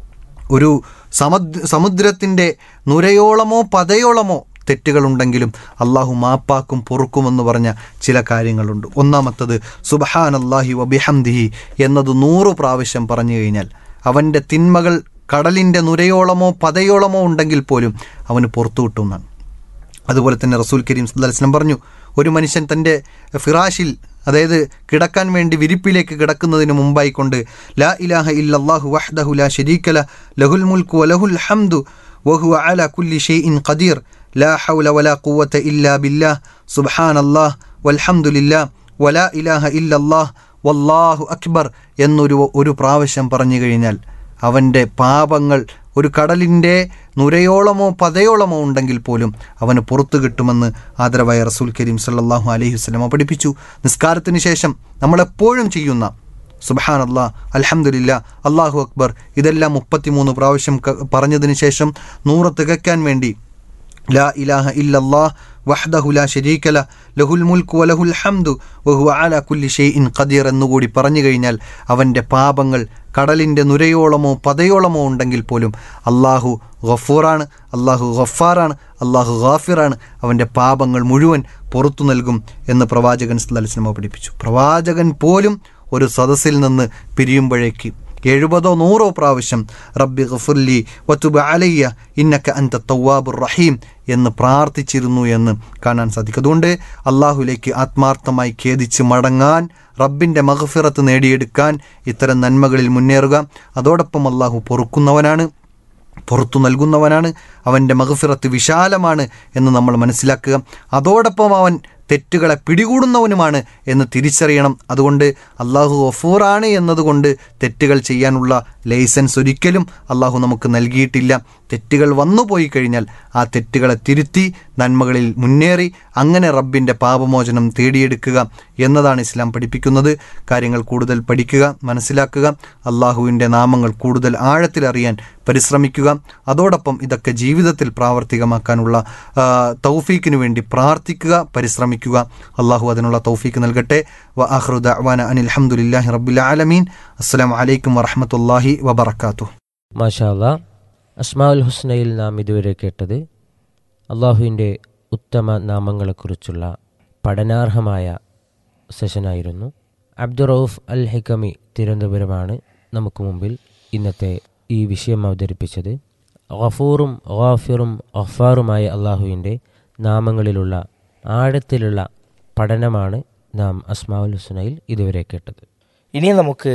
ഒരു സമുദ്ര സമുദ്രത്തിൻ്റെ നുരയോളമോ പതയോളമോ തെറ്റുകളുണ്ടെങ്കിലും അള്ളാഹു മാപ്പാക്കും പൊറുക്കുമെന്ന് പറഞ്ഞ ചില കാര്യങ്ങളുണ്ട് ഒന്നാമത്തത് സുബഹാൻ അള്ളാഹി വബിഹംദിഹി എന്നത് നൂറു പ്രാവശ്യം പറഞ്ഞു കഴിഞ്ഞാൽ അവൻ്റെ തിന്മകൾ കടലിൻ്റെ നുരയോളമോ പതയോളമോ ഉണ്ടെങ്കിൽ പോലും അവന് പുറത്തു കിട്ടുമെന്നാണ് അതുപോലെ തന്നെ റസൂൽ കരീം സല്ലാസ്ലം പറഞ്ഞു ഒരു മനുഷ്യൻ തൻ്റെ ഫിറാഷിൽ അതായത് കിടക്കാൻ വേണ്ടി വിരിപ്പിലേക്ക് കിടക്കുന്നതിന് മുമ്പായി കൊണ്ട് ലാ ഇലാഹ ഇല്ലല്ലാഹു വഹ്ദഹു ലാ ശരീക്കല ലഹുൽ മുൽക്കു വലഹുൽ ഹംദു വഹു അല കുല്ലി ഷെയ്ഇൻ ഖദീർ ലാ ഹൗല വലാ ഖുവത ഇല്ലാ ബില്ലാഹ് സുബ്ഹാനല്ലാഹ് വൽഹംദുലില്ലാ വലാ ഇലാഹ ഇല്ലല്ലാഹ് വല്ലാഹു അക്ബർ എന്നൊരു ഒരു പ്രാവശ്യം പറഞ്ഞു കഴിഞ്ഞാൽ അവൻ്റെ പാപങ്ങൾ ഒരു കടലിൻ്റെ നുരയോളമോ പതയോളമോ ഉണ്ടെങ്കിൽ പോലും അവന് പുറത്തു കിട്ടുമെന്ന് ആദരവായ റസൂൽ കരീം സല്ലാഹു അലൈഹി വസ്ലമ പഠിപ്പിച്ചു നിസ്കാരത്തിന് ശേഷം നമ്മളെപ്പോഴും ചെയ്യുന്ന സുബഹാൻ അള്ളാഹ് അലഹമുല്ല അള്ളാഹു അക്ബർ ഇതെല്ലാം മുപ്പത്തിമൂന്ന് പ്രാവശ്യം പറഞ്ഞതിന് ശേഷം നൂറ് തികയ്ക്കാൻ വേണ്ടി ലാ ഇലാഹ ഇല്ലല്ലാഹ് വഹ്ദഹു ലാ ശരീക്കല ലഹുൽ മുൽക്ക് വലഹുൽ ഹംദു വഹു അല കുല്ലി ഷെയ്ഇൻ ഖദീർ എന്നുകൂടി പറഞ്ഞു കഴിഞ്ഞാൽ അവൻ്റെ പാപങ്ങൾ കടലിൻ്റെ നുരയോളമോ പതയോളമോ ഉണ്ടെങ്കിൽ പോലും അള്ളാഹു ഗഫൂറാണ് അള്ളാഹു ഗഫാറാണ് അള്ളാഹു ഗാഫിറാണ് അവൻ്റെ പാപങ്ങൾ മുഴുവൻ പുറത്തു നൽകും എന്ന് പ്രവാചകൻ സല്ലാസ്ലമ പഠിപ്പിച്ചു പ്രവാചകൻ പോലും ഒരു സദസ്സിൽ നിന്ന് പിരിയുമ്പോഴേക്ക് എഴുപതോ നൂറോ പ്രാവശ്യം റബ്ബി ഗഫുല്ലി വത്തുബ അലയ്യ ഇന്നക്ക അൻത തവാബുർ റഹീം എന്ന് പ്രാർത്ഥിച്ചിരുന്നു എന്ന് കാണാൻ സാധിക്കും അതുകൊണ്ട് അള്ളാഹുലേക്ക് ആത്മാർത്ഥമായി ഖേദിച്ച് മടങ്ങാൻ റബ്ബിൻ്റെ മഹഫിറത്ത് നേടിയെടുക്കാൻ ഇത്തരം നന്മകളിൽ മുന്നേറുക അതോടൊപ്പം അള്ളാഹു പൊറുക്കുന്നവനാണ് പുറത്തു നൽകുന്നവനാണ് അവൻ്റെ മഹഫിറത്ത് വിശാലമാണ് എന്ന് നമ്മൾ മനസ്സിലാക്കുക അതോടൊപ്പം അവൻ തെറ്റുകളെ പിടികൂടുന്നവനുമാണ് എന്ന് തിരിച്ചറിയണം അതുകൊണ്ട് അള്ളാഹു ഗഫൂറാണ് എന്നതുകൊണ്ട് തെറ്റുകൾ ചെയ്യാനുള്ള ലൈസൻസ് ഒരിക്കലും അള്ളാഹു നമുക്ക് നൽകിയിട്ടില്ല തെറ്റുകൾ വന്നു പോയി കഴിഞ്ഞാൽ ആ തെറ്റുകളെ തിരുത്തി നന്മകളിൽ മുന്നേറി അങ്ങനെ റബ്ബിൻ്റെ പാപമോചനം തേടിയെടുക്കുക എന്നതാണ് ഇസ്ലാം പഠിപ്പിക്കുന്നത് കാര്യങ്ങൾ കൂടുതൽ പഠിക്കുക മനസ്സിലാക്കുക അള്ളാഹുവിൻ്റെ നാമങ്ങൾ കൂടുതൽ ആഴത്തിലറിയാൻ പരിശ്രമിക്കുക അതോടൊപ്പം ഇതൊക്കെ ജീവിതത്തിൽ പ്രാവർത്തികമാക്കാനുള്ള തൗഫീക്കിന് വേണ്ടി പ്രാർത്ഥിക്കുക പരിശ്രമിക്കുക അള്ളാഹു അതിനുള്ള തൗഫീക്ക് നൽകട്ടെ വ അഹ്റുദ അവാന അനിൽ അഹമ്മദില്ലാഹി റബ്ബുൽ ആലമീൻ അസ്സാം വലൈക്കും വറഹമത്തല്ലാഹി വബർക്കാത്തു മാഷാ അല്ലാ അസ്മാഉൽ ഹുസ്നയിൽ നാം ഇതുവരെ കേട്ടത് അള്ളാഹുവിൻ്റെ ഉത്തമ നാമങ്ങളെക്കുറിച്ചുള്ള പഠനാർഹമായ സെഷനായിരുന്നു അബ്ദുറൌഫ് അൽ ഹിക്കമി തിരുവനന്തപുരമാണ് നമുക്ക് മുമ്പിൽ ഇന്നത്തെ ഈ വിഷയം അവതരിപ്പിച്ചത് ഗഫൂറും ഗാഫിറും ഗഫാറുമായ അള്ളാഹുവിൻ്റെ നാമങ്ങളിലുള്ള ആഴത്തിലുള്ള പഠനമാണ് നാം അസ്മാഉൽ ഹുസ്നയിൽ ഇതുവരെ കേട്ടത് ഇനി നമുക്ക്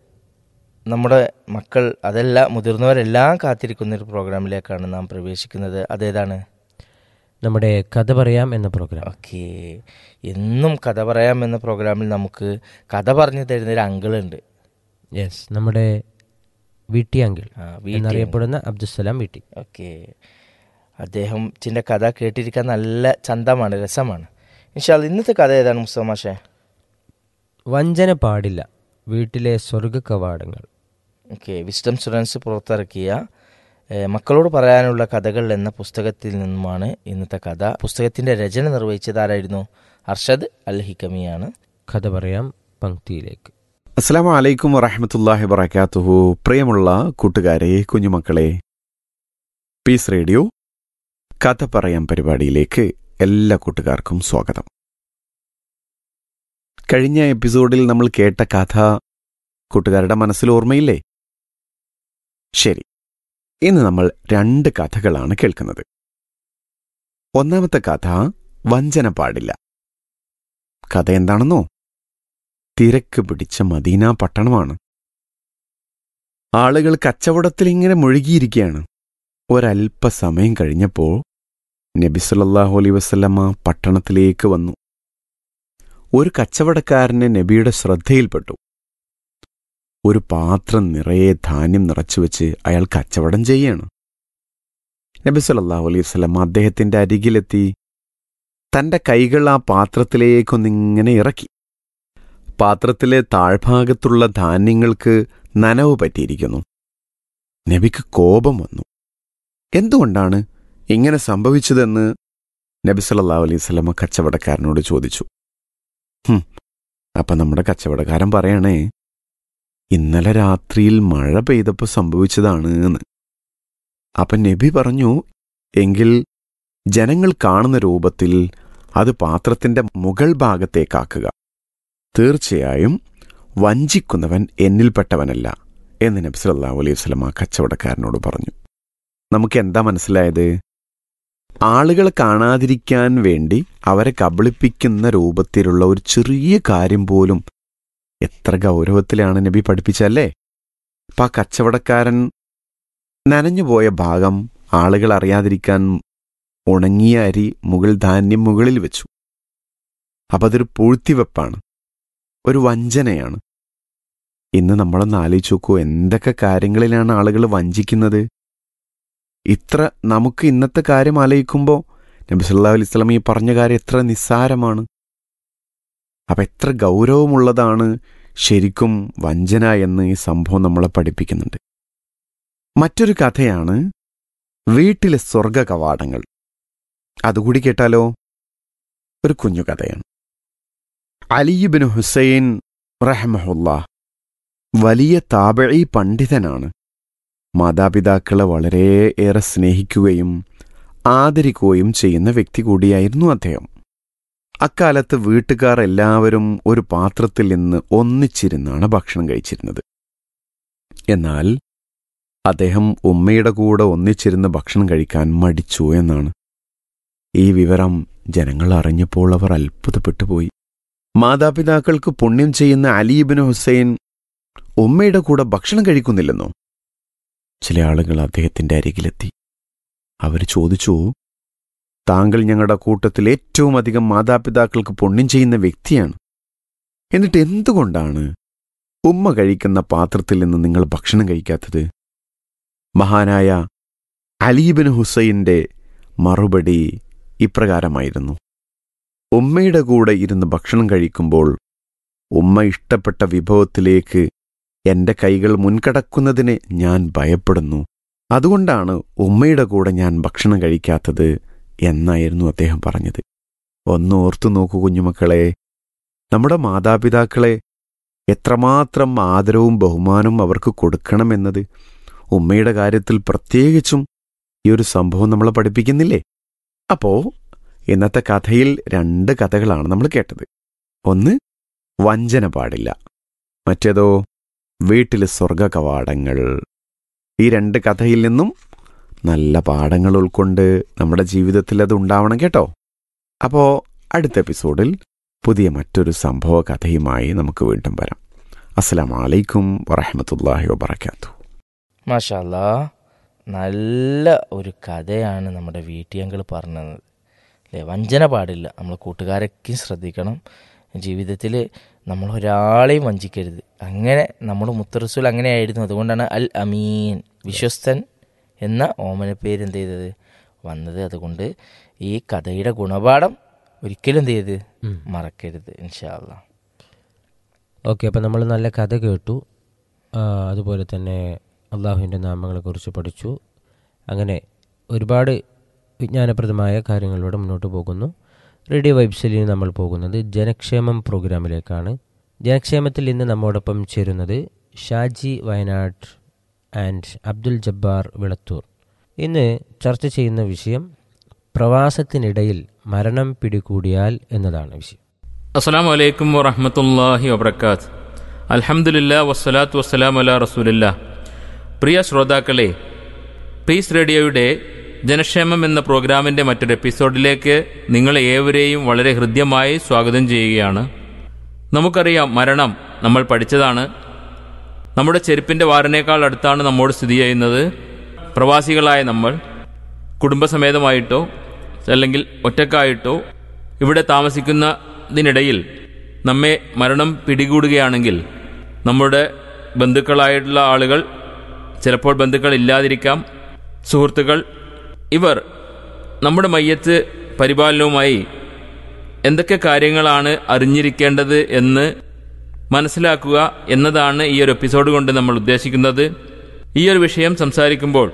നമ്മുടെ മക്കൾ അതെല്ലാം മുതിർന്നവരെല്ലാം കാത്തിരിക്കുന്ന ഒരു പ്രോഗ്രാമിലേക്കാണ് നാം പ്രവേശിക്കുന്നത് അതേതാണ് നമ്മുടെ കഥ പറയാം എന്ന പ്രോഗ്രാം ഓക്കെ എന്നും കഥ പറയാം എന്ന പ്രോഗ്രാമിൽ നമുക്ക് കഥ പറഞ്ഞു തരുന്ന ഒരു അങ്കിളുണ്ട് യെസ് നമ്മുടെ വീട്ടി അങ്കിൾ ആ, വീട്ടി എന്നറിയപ്പെടുന്ന അബ്ദുസലാം വീട്ടി ഓക്കെ അദ്ദേഹത്തിൻ്റെ കഥ കേട്ടിരിക്കാൻ നല്ല ചന്തമാണ് രസമാണ് ഇൻഷാല് ഇന്നത്തെ കഥ ഏതാണ് മുസ്തഫ മാഷേ വഞ്ചന പാടില്ല വീട്ടിലെ സ്വർഗ കവാടങ്ങൾ ഓക്കെ വിസ്ഡം സ്റ്റുഡൻസ് പുറത്തിറക്കിയ ഏഹ്, മക്കളോട് പറയാനുള്ള കഥകൾ എന്ന പുസ്തകത്തിൽ നിന്നുമാണ് ഇന്നത്തെ കഥ പുസ്തകത്തിന്റെ രചന നിർവഹിച്ചത് ആരായിരുന്നു അർഷദ് അൽ ഹിക്കമിയാണ് കഥ പറയാം പങ്ക്തിയിലേക്ക് അസ്സാം വലൈക്കും വറഹമത്തല്ലാഹി വബർക്കാത്തുഹു പ്രിയമുള്ള കൂട്ടുകാരെ കുഞ്ഞുമക്കളെ പീസ് റേഡിയോ കഥ പറയാം പരിപാടിയിലേക്ക് എല്ലാ കൂട്ടുകാർക്കും സ്വാഗതം കഴിഞ്ഞ എപ്പിസോഡിൽ നമ്മൾ കേട്ട കഥ കൂട്ടുകാരുടെ മനസ്സിൽ ഓർമ്മയില്ലേ ശരി ഇന്ന് നമ്മൾ രണ്ട് കഥകളാണ് കേൾക്കുന്നത് ഒന്നാമത്തെ കഥ വഞ്ചന പാടില്ല കഥ എന്താണെന്നോ തിരക്ക് പിടിച്ച മദീന പട്ടണമാണ് ആളുകൾ കച്ചവടത്തിൽ ഇങ്ങനെ മുഴുകിയിരിക്കുകയാണ് ഒരല്പസമയം കഴിഞ്ഞപ്പോൾ നബി സല്ലല്ലാഹു അലൈഹി വസല്ലമ്മ പട്ടണത്തിലേക്ക് വന്നു ഒരു കച്ചവടക്കാരന് നബിയുടെ ശ്രദ്ധയിൽപ്പെട്ടു ഒരു പാത്രം നിറയെ ധാന്യം നിറച്ചുവെച്ച് അയാൾ കച്ചവടം ചെയ്യാണ് നബി സല്ലല്ലാഹു അലൈഹി വസല്ലമ്മ അദ്ദേഹത്തിന്റെ അരികിലെത്തി തന്റെ കൈകൾ ആ പാത്രത്തിലേക്കൊന്നിങ്ങനെ ഇറക്കി പാത്രത്തിലെ താഴ്ഭാഗത്തുള്ള ധാന്യങ്ങൾക്ക് നനവ് പറ്റിയിരിക്കുന്നു നബിക്ക് കോപം വന്നു എന്തുകൊണ്ടാണ് ഇങ്ങനെ സംഭവിച്ചതെന്ന് നബി സല്ലല്ലാഹു അലൈഹി വസല്ലമ കച്ചവടക്കാരനോട് ചോദിച്ചു ഹും അപ്പം നമ്മുടെ കച്ചവടക്കാരൻ പറയണേ ഇന്നലെ രാത്രിയിൽ മഴ പെയ്തപ്പോൾ സംഭവിച്ചതാണ് എന്ന് അപ്പം നബി പറഞ്ഞു എങ്കിൽ ജനങ്ങൾ കാണുന്ന രൂപത്തിൽ അത് പാത്രത്തിന്റെ മുകൾ ഭാഗത്തേക്കാക്കുക തീർച്ചയായും വഞ്ചിക്കുന്നവൻ എന്നിൽപ്പെട്ടവനല്ല എന്ന് നബി സല്ലല്ലാഹു അലൈഹി വസല്ലമ കച്ചവടക്കാരനോട് പറഞ്ഞു നമുക്ക് എന്താ മനസ്സിലായത് ആളുകൾ കാണാതിരിക്കാൻ വേണ്ടി അവരെ കബളിപ്പിക്കുന്ന രൂപത്തിലുള്ള ഒരു ചെറിയ കാര്യം പോലും എത്ര ഗൗരവത്തിലാണ് നബി പഠിപ്പിച്ചല്ലേ അപ്പൊ ആ കച്ചവടക്കാരൻ നനഞ്ഞുപോയ ഭാഗം ആളുകൾ അറിയാതിരിക്കാൻ ഉണങ്ങിയ അരി മുകൾ ധാന്യം മുകളിൽ വെച്ചു അപ്പൊ അതൊരു പൂഴ്ത്തിവെപ്പാണ് ഒരു വഞ്ചനയാണ് ഇന്ന് നമ്മളൊന്ന് ആലോചിച്ച് നോക്കൂ എന്തൊക്കെ കാര്യങ്ങളിലാണ് ആളുകൾ വഞ്ചിക്കുന്നത് ഇത്ര നമുക്ക് ഇന്നത്തെ കാര്യം ആലോചിക്കുമ്പോൾ നബി സല്ലല്ലാഹു അലൈഹി വസല്ലം ഈ പറഞ്ഞ കാര്യം എത്ര നിസ്സാരമാണ് അപ്പൊ എത്ര ഗൗരവമുള്ളതാണ് ശരിക്കും വഞ്ചന എന്ന് ഈ സംഭവം നമ്മളെ പഠിപ്പിക്കുന്നുണ്ട് മറ്റൊരു കഥയാണ് വീട്ടിലെ സ്വർഗ കവാടങ്ങൾ അതുകൂടി കേട്ടാലോ ഒരു കുഞ്ഞു കഥയാണ് അലിയുബിൻ ഹുസൈൻ റഹ്മഹുല്ല വലിയ താബഴി പണ്ഡിതനാണ് മാതാപിതാക്കളെ വളരെയേറെ സ്നേഹിക്കുകയും ആദരിക്കുകയും ചെയ്യുന്ന വ്യക്തി കൂടിയായിരുന്നു അദ്ദേഹം അക്കാലത്ത് വീട്ടുകാർ എല്ലാവരും ഒരു പാത്രത്തിൽ നിന്ന് ഒന്നിച്ചിരുന്നാണ് ഭക്ഷണം കഴിച്ചിരുന്നത് എന്നാൽ അദ്ദേഹം ഉമ്മയുടെ കൂടെ ഒന്നിച്ചിരുന്ന് ഭക്ഷണം കഴിക്കാൻ മടിച്ചു എന്നാണ് ഈ വിവരം ജനങ്ങൾ അറിഞ്ഞപ്പോൾ അവർ അത്ഭുതപ്പെട്ടുപോയി മാതാപിതാക്കൾക്ക് പുണ്യം ചെയ്യുന്ന അലീബിന് ഹുസൈൻ ഉമ്മയുടെ കൂടെ ഭക്ഷണം കഴിക്കുന്നില്ലെന്നോ ചില ആളുകൾ അദ്ദേഹത്തിന്റെ അരികിലെത്തി അവർ ചോദിച്ചു താങ്കൾ ഞങ്ങളുടെ കൂട്ടത്തിൽ ഏറ്റവും അധികം മാതാപിതാക്കൾക്ക് പുണ്യം ചെയ്യുന്ന വ്യക്തിയാണ് എന്നിട്ട് എന്തുകൊണ്ടാണ് ഉമ്മ കഴിക്കുന്ന പാത്രത്തിൽ നിന്ന് നിങ്ങൾ ഭക്ഷണം കഴിക്കാത്തത് മഹാനായ അലീബിൻ ഹുസൈന്റെ മറുപടി ഇപ്രകാരമായിരുന്നു ഉമ്മയുടെ കൂടെ ഇരുന്ന് ഭക്ഷണം കഴിക്കുമ്പോൾ ഉമ്മ ഇഷ്ടപ്പെട്ട വിഭവത്തിലേക്ക് എന്റെ കൈകൾ മുൻകടക്കുന്നതിന് ഞാൻ ഭയപ്പെടുന്നു അതുകൊണ്ടാണ് ഉമ്മയുടെ കൂടെ ഞാൻ ഭക്ഷണം കഴിക്കാത്തത് എന്നായിരുന്നു അദ്ദേഹം പറഞ്ഞത് ഒന്ന് ഓർത്തു നോക്കൂ കുഞ്ഞുമക്കളെ നമ്മുടെ മാതാപിതാക്കളെ എത്രമാത്രം ആദരവും ബഹുമാനവും അവർക്ക് കൊടുക്കണമെന്നത് ഉമ്മയുടെ കാര്യത്തിൽ പ്രത്യേകിച്ചും ഈ ഒരു സംഭവം നമ്മളെ പഠിപ്പിക്കുന്നില്ലേ അപ്പോ ഇന്നത്തെ കഥയിൽ രണ്ട് കഥകളാണ് നമ്മൾ കേട്ടത് ഒന്ന് വഞ്ചന പാടില്ല മറ്റേതോ വീട്ടിലെ സ്വർഗ കവാടങ്ങൾ ഈ രണ്ട് കഥയിൽ നിന്നും നല്ല പാഠങ്ങൾ ഉൾക്കൊണ്ട് നമ്മുടെ ജീവിതത്തിൽ അത് ഉണ്ടാവണം കേട്ടോ അപ്പോൾ അടുത്ത എപ്പിസോഡിൽ പുതിയ മറ്റൊരു സംഭവ കഥയുമായി നമുക്ക് വീണ്ടും വരാം അസ്സലാമു അലൈക്കും വറഹമത്തല്ലാഹി വബർക്കാത്തു മാഷാല്ലാ നല്ല ഒരു കഥയാണ് നമ്മുടെ വീട്ടിയങ്കൾ പറഞ്ഞത് അല്ലേ വഞ്ചന പാടില്ല നമ്മൾ കൂട്ടുകാരൊക്കെയും ശ്രദ്ധിക്കണം ജീവിതത്തിൽ നമ്മൾ ഒരാളെയും വഞ്ചിക്കരുത് അങ്ങനെ നമ്മുടെ മുത്തറസൂൽ അങ്ങനെയായിരുന്നു അതുകൊണ്ടാണ് അൽ അമീൻ വിശ്വസ്തൻ എന്ന ഓമന പേര് എന്ത് ചെയ്തത് വന്നത് അതുകൊണ്ട് ഈ കഥയുടെ ഗുണപാഠം ഒരിക്കലും എന്ത് ചെയ്ത് ഉം. മറക്കരുത് ഇൻഷാല്ല ഓക്കെ അപ്പം നമ്മൾ നല്ല കഥ കേട്ടു ആ, അതുപോലെ തന്നെ അള്ളാഹുവിൻ്റെ നാമങ്ങളെക്കുറിച്ച് പഠിച്ചു അങ്ങനെ ഒരുപാട് വിജ്ഞാനപ്രദമായ കാര്യങ്ങളിലൂടെ മുന്നോട്ട് പോകുന്നു റേഡിയോ വൈബ്സിൽ ഇനി നമ്മൾ പോകുന്നത് ജനക്ഷേമം പ്രോഗ്രാമിലേക്കാണ് ജനക്ഷേമത്തിൽ ഇന്ന് നമ്മോടൊപ്പം ചേരുന്നത് ഷാജി വയനാട് ആൻഡ് അബ്ദുൽ ജബ്ബാർ വിളത്തൂർ ഇന്ന് ചർച്ച ചെയ്യുന്ന വിഷയം പ്രവാസത്തിനിടയിൽ മരണം പിടികൂടിയാൽ എന്നതാണ് വിഷയം അസ്സാം വലൈക്കും വറഹമത്തല്ലാഹി വബർക്കാത്ത് അൽഹംദുലില്ലാ വസ്സലാത്തു വസ്സലാം അല റസൂലില്ല പ്രിയ ശ്രോതാക്കളെ പീസ് റേഡിയോയുടെ ജനക്ഷേമം എന്ന പ്രോഗ്രാമിൻ്റെ മറ്റൊരു എപ്പിസോഡിലേക്ക് നിങ്ങളെ ഏവരെയും വളരെ ഹൃദ്യമായി സ്വാഗതം ചെയ്യുകയാണ് നമുക്കറിയാം മരണം നമ്മൾ പഠിച്ചതാണ് നമ്മുടെ ചെരുപ്പിൻ്റെ വാറിനേക്കാൾ അടുത്താണ് നമ്മോട് സ്ഥിതി ചെയ്യുന്നത് പ്രവാസികളായ നമ്മൾ കുടുംബസമേതമായിട്ടോ അല്ലെങ്കിൽ ഒറ്റക്കായിട്ടോ ഇവിടെ താമസിക്കുന്നതിനിടയിൽ നമ്മെ മരണം പിടികൂടുകയാണെങ്കിൽ നമ്മുടെ ബന്ധുക്കളായിട്ടുള്ള ആളുകൾ ചിലപ്പോൾ ബന്ധുക്കൾ ഇല്ലാതിരിക്കാം സുഹൃത്തുക്കൾ ഇവർ നമ്മുടെ മയ്യത്ത് പരിപാലനവുമായി എന്തൊക്കെ കാര്യങ്ങളാണ് അറിഞ്ഞിരിക്കേണ്ടത് എന്ന് മനസ്സിലാക്കുക എന്നതാണ് ഈ ഒരു എപ്പിസോഡ് കൊണ്ട് നമ്മൾ ഉദ്ദേശിക്കുന്നത് ഈ ഒരു വിഷയം സംസാരിക്കുമ്പോൾ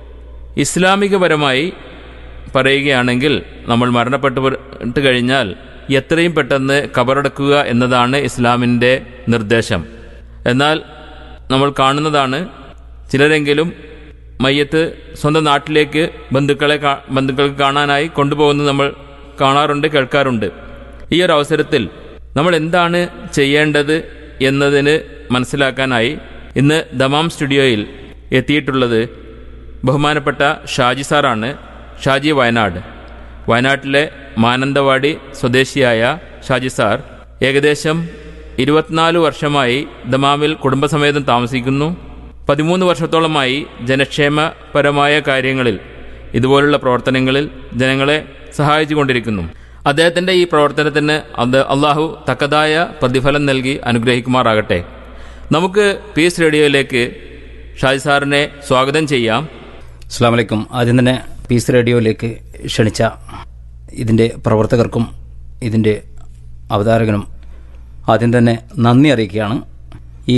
ഇസ്ലാമികപരമായി പറയുകയാണെങ്കിൽ നമ്മൾ മരണപ്പെട്ടു കഴിഞ്ഞാൽ എത്രയും പെട്ടെന്ന് കബറടക്കുക എന്നതാണ് ഇസ്ലാമിൻ്റെ നിർദ്ദേശം എന്നാൽ നമ്മൾ കാണുന്നതാണ് ചിലരെങ്കിലും മയ്യത്ത് സ്വന്തം നാട്ടിലേക്ക് ബന്ധുക്കളെ കാ- ബന്ധുക്കൾക്ക് കാണാനായി കൊണ്ടുപോകുന്നത് നമ്മൾ കാണാറുണ്ട് കേൾക്കാറുണ്ട് ഈ ഒരു അവസരത്തിൽ നമ്മൾ എന്താണ് ചെയ്യേണ്ടത് എന്നതിന് മനസ്സിലാക്കാനായി ഇന്ന് ദമാം സ്റ്റുഡിയോയിൽ എത്തിയിട്ടുള്ളത് ബഹുമാനപ്പെട്ട ഷാജി സാറാണ് ഷാജി വയനാട് വയനാട്ടിലെ മാനന്തവാടി സ്വദേശിയായ ഷാജി സാർ ഏകദേശം ഇരുപത്തിനാല് വർഷമായി ദമാമിൽ കുടുംബസമേതം താമസിക്കുന്നു പതിമൂന്ന് വർഷത്തോളമായി ജനക്ഷേമപരമായ കാര്യങ്ങളിൽ ഇതുപോലുള്ള പ്രവർത്തനങ്ങളിൽ ജനങ്ങളെ സഹായിച്ചു കൊണ്ടിരിക്കുന്നു അദ്ദേഹത്തിന്റെ ഈ പ്രവർത്തനത്തിന് അത് അള്ളാഹു തക്കതായ പ്രതിഫലം നൽകി അനുഗ്രഹിക്കുമാറാകട്ടെ നമുക്ക് പീസ് റേഡിയോയിലേക്ക് ഷാജി സാറിനെ സ്വാഗതം ചെയ്യാം അസ്സാം വലൈക്കും ആദ്യം തന്നെ പീസ് റേഡിയോയിലേക്ക് ക്ഷണിച്ച ഇതിൻ്റെ പ്രവർത്തകർക്കും ഇതിൻ്റെ അവതാരകനും ആദ്യം തന്നെ നന്ദി അറിയിക്കുകയാണ് ഈ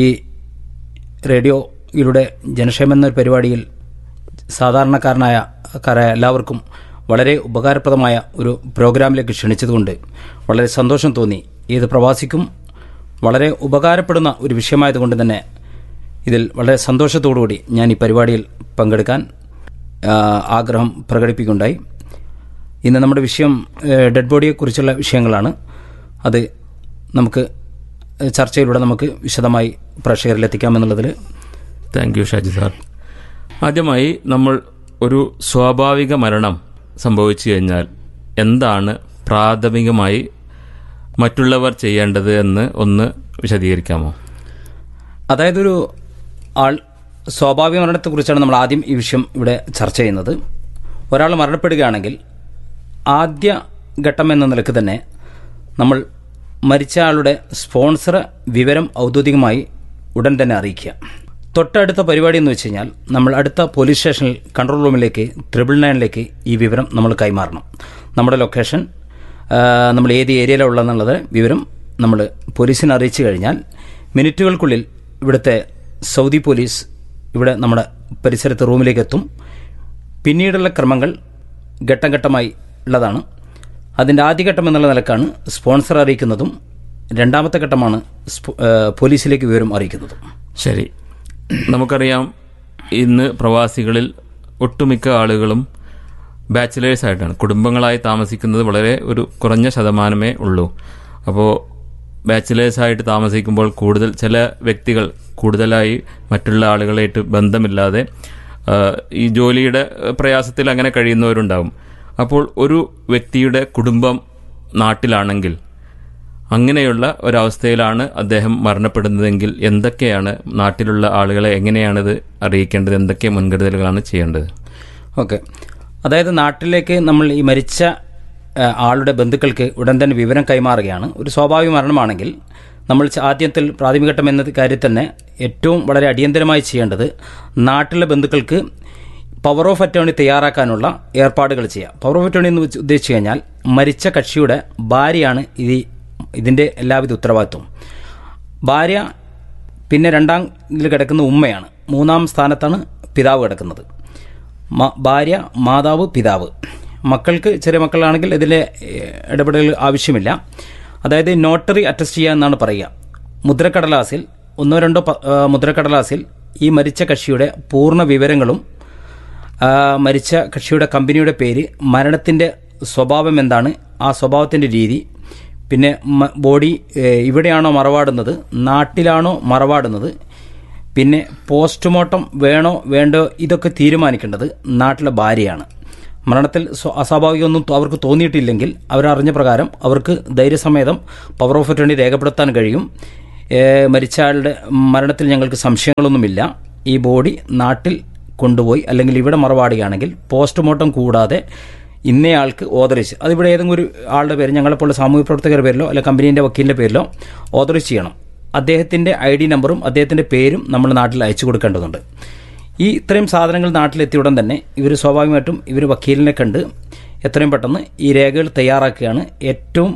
റേഡിയോയിലൂടെ ജനക്ഷേമം എന്ന ഒരു പരിപാടിയിൽ സാധാരണക്കാരനായ കാരായ എല്ലാവർക്കും വളരെ ഉപകാരപ്രദമായ ഒരു പ്രോഗ്രാമിലേക്ക് ക്ഷണിച്ചതുകൊണ്ട് വളരെ സന്തോഷം തോന്നി ഏത് പ്രവാസിക്കും വളരെ ഉപകാരപ്പെടുന്ന ഒരു വിഷയമായതുകൊണ്ട് തന്നെ ഇതിൽ വളരെ സന്തോഷത്തോടുകൂടി ഞാൻ ഈ പരിപാടിയിൽ പങ്കെടുക്കാൻ ആ, ആഗ്രഹം പ്രകടിപ്പിക്കുകയുണ്ടായി ഇന്ന് നമ്മുടെ വിഷയം ഏഹ്, ഡെഡ് ബോഡിയെക്കുറിച്ചുള്ള വിഷയങ്ങളാണ് അത് നമുക്ക് ഏഹ്, ചർച്ചയിലൂടെ നമുക്ക് വിശദമായി പ്രേക്ഷകരിൽ എത്തിക്കാമെന്നുള്ളതിൽ താങ്ക് യു ഷാജി സാർ ആദ്യമായി നമ്മൾ ഒരു സ്വാഭാവിക മരണം സംഭവിച്ചു കഴിഞ്ഞാൽ എന്താണ് പ്രാഥമികമായി മറ്റുള്ളവർ ചെയ്യേണ്ടത് എന്ന് ഒന്ന് വിശദീകരിക്കാമോ അതായത് ഒരു ആൾ സ്വാഭാവിക മരണത്തെക്കുറിച്ചാണ് നമ്മൾ ആദ്യം ഈ വിഷയം ഇവിടെ ചർച്ച ചെയ്യുന്നത് ഒരാൾ മരണപ്പെടുകയാണെങ്കിൽ ആദ്യ ഘട്ടം എന്ന നിലക്ക് തന്നെ നമ്മൾ മരിച്ച ആളുടെ സ്പോൺസർ വിവരം ഔദ്യോഗികമായി ഉടൻ തന്നെ അറിയിക്കുക തൊട്ടടുത്ത പരിപാടി എന്ന് വെച്ച് കഴിഞ്ഞാൽ നമ്മൾ അടുത്ത പോലീസ് സ്റ്റേഷനിൽ കൺട്രോൾ റൂമിലേക്ക് ട്രിപ്പിൾ നയനിലേക്ക് ഈ വിവരം നമ്മൾ കൈമാറണം നമ്മുടെ ലൊക്കേഷൻ ആ, നമ്മൾ ഏത് ഏരിയയിലാണ് ഉള്ളതെന്നുള്ളത് വിവരം നമ്മൾ പോലീസിനെ അറിയിച്ചു കഴിഞ്ഞാൽ മിനിറ്റുകൾക്കുള്ളിൽ ഇവിടുത്തെ സൗദി പോലീസ് ഇവിടെ നമ്മുടെ പരിസരത്ത് റൂമിലേക്ക് എത്തും പിന്നീടുള്ള ക്രമങ്ങൾ ഘട്ടം ഘട്ടമായി ഉള്ളതാണ് അതിൻ്റെ ആദ്യഘട്ടം എന്നുള്ള നിലക്കാണ് സ്പോൺസർ അറിയിക്കുന്നതും രണ്ടാമത്തെ ഘട്ടമാണ് സ്പോ- ആ, പോലീസിലേക്ക് വിവരം അറിയിക്കുന്നതും ശരി നമുക്കറിയാം ഇന്ന് പ്രവാസികളിൽ ഒട്ടുമിക്ക ആളുകളും ബാച്ചിലേഴ്സ് ആയിട്ടാണ് കുടുംബങ്ങളായി താമസിക്കുന്നത് വളരെ ഒരു കുറഞ്ഞ ശതമാനമേ ഉള്ളൂ അപ്പോൾ ബാച്ചിലേഴ്സ് ആയിട്ട് താമസിക്കുമ്പോൾ കൂടുതൽ ചില വ്യക്തികൾ കൂടുതലായി മറ്റുള്ള ആളുകളായിട്ട് ബന്ധമില്ലാതെ ആ, ഈ ജോലിയുടെ പ്രയാസത്തിൽ അങ്ങനെ കഴിയുന്നവരുണ്ടാവും അപ്പോൾ ഒരു വ്യക്തിയുടെ കുടുംബം നാട്ടിലാണെങ്കിൽ അങ്ങനെയുള്ള ഒരവസ്ഥയിലാണ് അദ്ദേഹം മരണപ്പെടുന്നതെങ്കിൽ എന്തൊക്കെയാണ് നാട്ടിലുള്ള ആളുകളെ എങ്ങനെയാണിത് അറിയിക്കേണ്ടത് എന്തൊക്കെ മുൻകരുതലുകളാണ് ചെയ്യേണ്ടത് ഓക്കെ അതായത് നാട്ടിലേക്ക് നമ്മൾ ഈ മരിച്ച ആ, ആളുടെ ബന്ധുക്കൾക്ക് ഉടൻ തന്നെ വിവരം കൈമാറുകയാണ് ഒരു സ്വാഭാവിക മരണമാണെങ്കിൽ നമ്മൾ ച- ആദ്യത്തിൽ പ്രാഥമികഘട്ടം എന്ന കാര്യത്തിൽ തന്നെ ഏറ്റവും വളരെ അടിയന്തരമായി ചെയ്യേണ്ടത് നാട്ടിലെ ബന്ധുക്കൾക്ക് പവർ ഓഫ് അറ്റോണി തയ്യാറാക്കാനുള്ള ഏർപ്പാടുകൾ ചെയ്യുക പവർ ഓഫ് അറ്റോണി എന്ന് വെച്ച് ഉദ്ദേശിച്ചു കഴിഞ്ഞാൽ മരിച്ച കക്ഷിയുടെ ഭാര്യയാണ് ഇത് ഇതിൻ്റെ എല്ലാവിധ ഉത്തരവാദിത്വം ഭാര്യ പിന്നെ രണ്ടാം ഇതിൽ കിടക്കുന്ന ഉമ്മയാണ് മൂന്നാം സ്ഥാനത്താണ് പിതാവ് കിടക്കുന്നത് മ- ഭാര്യ മാതാവ് പിതാവ് മക്കൾക്ക് ചെറിയ മക്കളാണെങ്കിൽ ഇതിലെ ഏഹ്, ഇടപെടൽ ആവശ്യമില്ല അതായത് നോട്ടറി അറ്റസ്റ്റ് ചെയ്യുക എന്നാണ് പറയുക മുദ്രക്കടലാസിൽ ഒന്നോ രണ്ടോ പ- ഏഹ്, മുദ്രക്കടലാസിൽ ഈ മരിച്ച കക്ഷിയുടെ പൂർണ്ണ വിവരങ്ങളും ആ, മരിച്ച കക്ഷിയുടെ കമ്പനിയുടെ പേര് മരണത്തിൻ്റെ സ്വഭാവം എന്താണ് ആ സ്വഭാവത്തിൻ്റെ രീതി പിന്നെ മ- ബോഡി ഏ, ഇവിടെയാണോ മറവാടുന്നത് നാട്ടിലാണോ മറവാടുന്നത് പിന്നെ പോസ്റ്റ്മോർട്ടം വേണോ വേണ്ടോ ഇതൊക്കെ തീരുമാനിക്കേണ്ടത് നാട്ടിലെ ഭാര്യയാണ് മരണത്തിൽ സ്വ- അസ്വാഭാവികമൊന്നും തോ- അവർക്ക് തോന്നിയിട്ടില്ലെങ്കിൽ അവരറിഞ്ഞ പ്രകാരം അവർക്ക് ധൈര്യസമേതം പവർ ഓഫ് അറ്റോർണി രേഖപ്പെടുത്താൻ കഴിയും ഏ, മരിച്ച ആളുടെ മരണത്തിൽ ഞങ്ങൾക്ക് സംശയങ്ങളൊന്നുമില്ല ഈ ബോഡി നാട്ടിൽ കൊണ്ടുപോയി അല്ലെങ്കിൽ ഇവിടെ മറവാടുകയാണെങ്കിൽ പോസ്റ്റ്മോർട്ടം കൂടാതെ ഇന്നയാൾക്ക് ഓതറൈസ് അതിവിടെ ഏതെങ്കിലും ഒരു ആളുടെ പേര് ഞങ്ങളെപ്പോലുള്ള സാമൂഹ്യ പ്രവർത്തകരുടെ പേരിലോ അല്ലെങ്കിൽ കമ്പനീൻ്റെ വക്കീലിൻ്റെ പേരിലോ ഓതറൈസ് ചെയ്യണം അദ്ദേഹത്തിൻ്റെ ഐ ഡി നമ്പറും അദ്ദേഹത്തിൻ്റെ പേരും നമ്മൾ നാട്ടിൽ അയച്ചു കൊടുക്കേണ്ടതുണ്ട് ഈ ഇത്രയും സാധനങ്ങൾ നാട്ടിലെത്തിയ ഉടൻ തന്നെ ഇവർ സ്വാഭാവികമായിട്ടും ഇവർ വക്കീലിനെ കണ്ട് എത്രയും പെട്ടെന്ന് ഈ രേഖകൾ തയ്യാറാക്കുകയാണ് ഏറ്റവും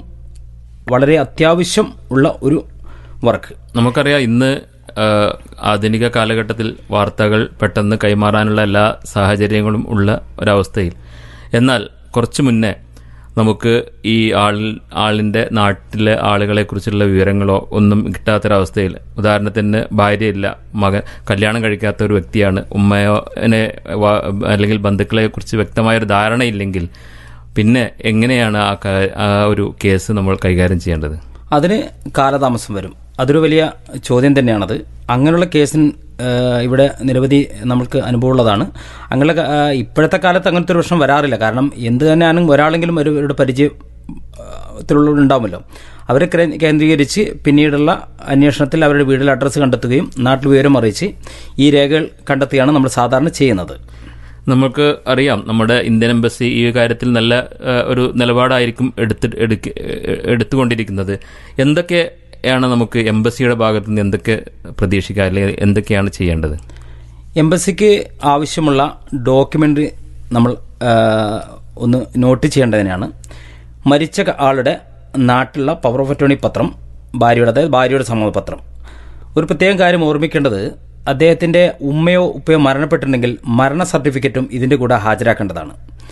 വളരെ അത്യാവശ്യം ഉള്ള ഒരു വർക്ക് നമുക്കറിയാം ഇന്ന് ആ, ആധുനിക കാലഘട്ടത്തിൽ വാർത്തകൾ പെട്ടെന്ന് കൈമാറാനുള്ള എല്ലാ സാഹചര്യങ്ങളും ഉള്ള ഒരവസ്ഥയിൽ എന്നാൽ കുറച്ചു മുന്നേ നമുക്ക് ഈ ആളിൽ ആളിന്റെ നാട്ടിലെ ആളുകളെ കുറിച്ചുള്ള വിവരങ്ങളോ ഒന്നും കിട്ടാത്തൊരവസ്ഥയിൽ ഉദാഹരണത്തിന് ഭാര്യയില്ല മകൻ കല്യാണം കഴിക്കാത്ത ഒരു വ്യക്തിയാണ് ഉമ്മയോ നെ വ- അല്ലെങ്കിൽ ബന്ധുക്കളെ കുറിച്ച് വ്യക്തമായൊരു ധാരണയില്ലെങ്കിൽ പിന്നെ എങ്ങനെയാണ് ആ ക- ആ ഒരു കേസ് നമ്മൾ കൈകാര്യം ചെയ്യേണ്ടത് അതിന് കാലതാമസം വരും അതൊരു വലിയ ചോദ്യം തന്നെയാണത് അങ്ങനെയുള്ള കേസിന് ഏഹ്, ഇവിടെ നിരവധി നമുക്ക് അനുഭവമുള്ളതാണ് അങ്ങനെ ഇപ്പോഴത്തെ കാലത്ത് അങ്ങനത്തെ ഒരു പ്രശ്നം വരാറില്ല കാരണം എന്ത് തന്നെയാണെങ്കിലും ഒരാളെങ്കിലും ഒരു അവരുടെ പരിചയത്തിലുള്ള ഉണ്ടാവുമല്ലോ അവരെ ക്രേ- കേന്ദ്രീകരിച്ച് പിന്നീടുള്ള അന്വേഷണത്തിൽ അവരുടെ വീട്ടിൽ അഡ്രസ്സ് കണ്ടെത്തുകയും നാട്ടിൽ വിവരം അറിയിച്ച് ഈ രേഖകൾ കണ്ടെത്തുകയാണ് നമ്മൾ സാധാരണ ചെയ്യുന്നത് നമുക്ക് അറിയാം നമ്മുടെ ഇന്ത്യൻ എംബസി ഈ കാര്യത്തിൽ നല്ല ആ, ഒരു നിലപാടായിരിക്കും എടുത്ത് എടുക്ക- എടുത്തുകൊണ്ടിരിക്കുന്നത് എന്തൊക്കെയാണ് നമുക്ക് എംബസിയുടെ ഭാഗത്ത് നിന്ന് എന്തൊക്കെ പ്രതീക്ഷിക്കുക അല്ലെങ്കിൽ എന്തൊക്കെയാണ് ചെയ്യേണ്ടത് എംബസിക്ക് ആവശ്യമുള്ള ഡോക്യുമെന്റ് നമ്മൾ ആ, ഒന്ന് നോട്ട് ചെയ്യേണ്ടതിനാണ് മരിച്ച ക- ആളുടെ നാട്ടിലുള്ള പവർ ഓഫ് അറ്റോണി പത്രം ഭാര്യയുടെ അതായത് ഭാര്യയുടെ സമ്മതപത്രം ഒരു പ്രത്യേകം കാര്യം ഓർമ്മിക്കേണ്ടത് അദ്ദേഹത്തിന്റെ ഉമ്മയോ ഉപ്പയോ മരണപ്പെട്ടിട്ടുണ്ടെങ്കിൽ മരണ സർട്ടിഫിക്കറ്റും ഇതിന്റെ കൂടെ ഹാജരാക്കേണ്ടതാണ്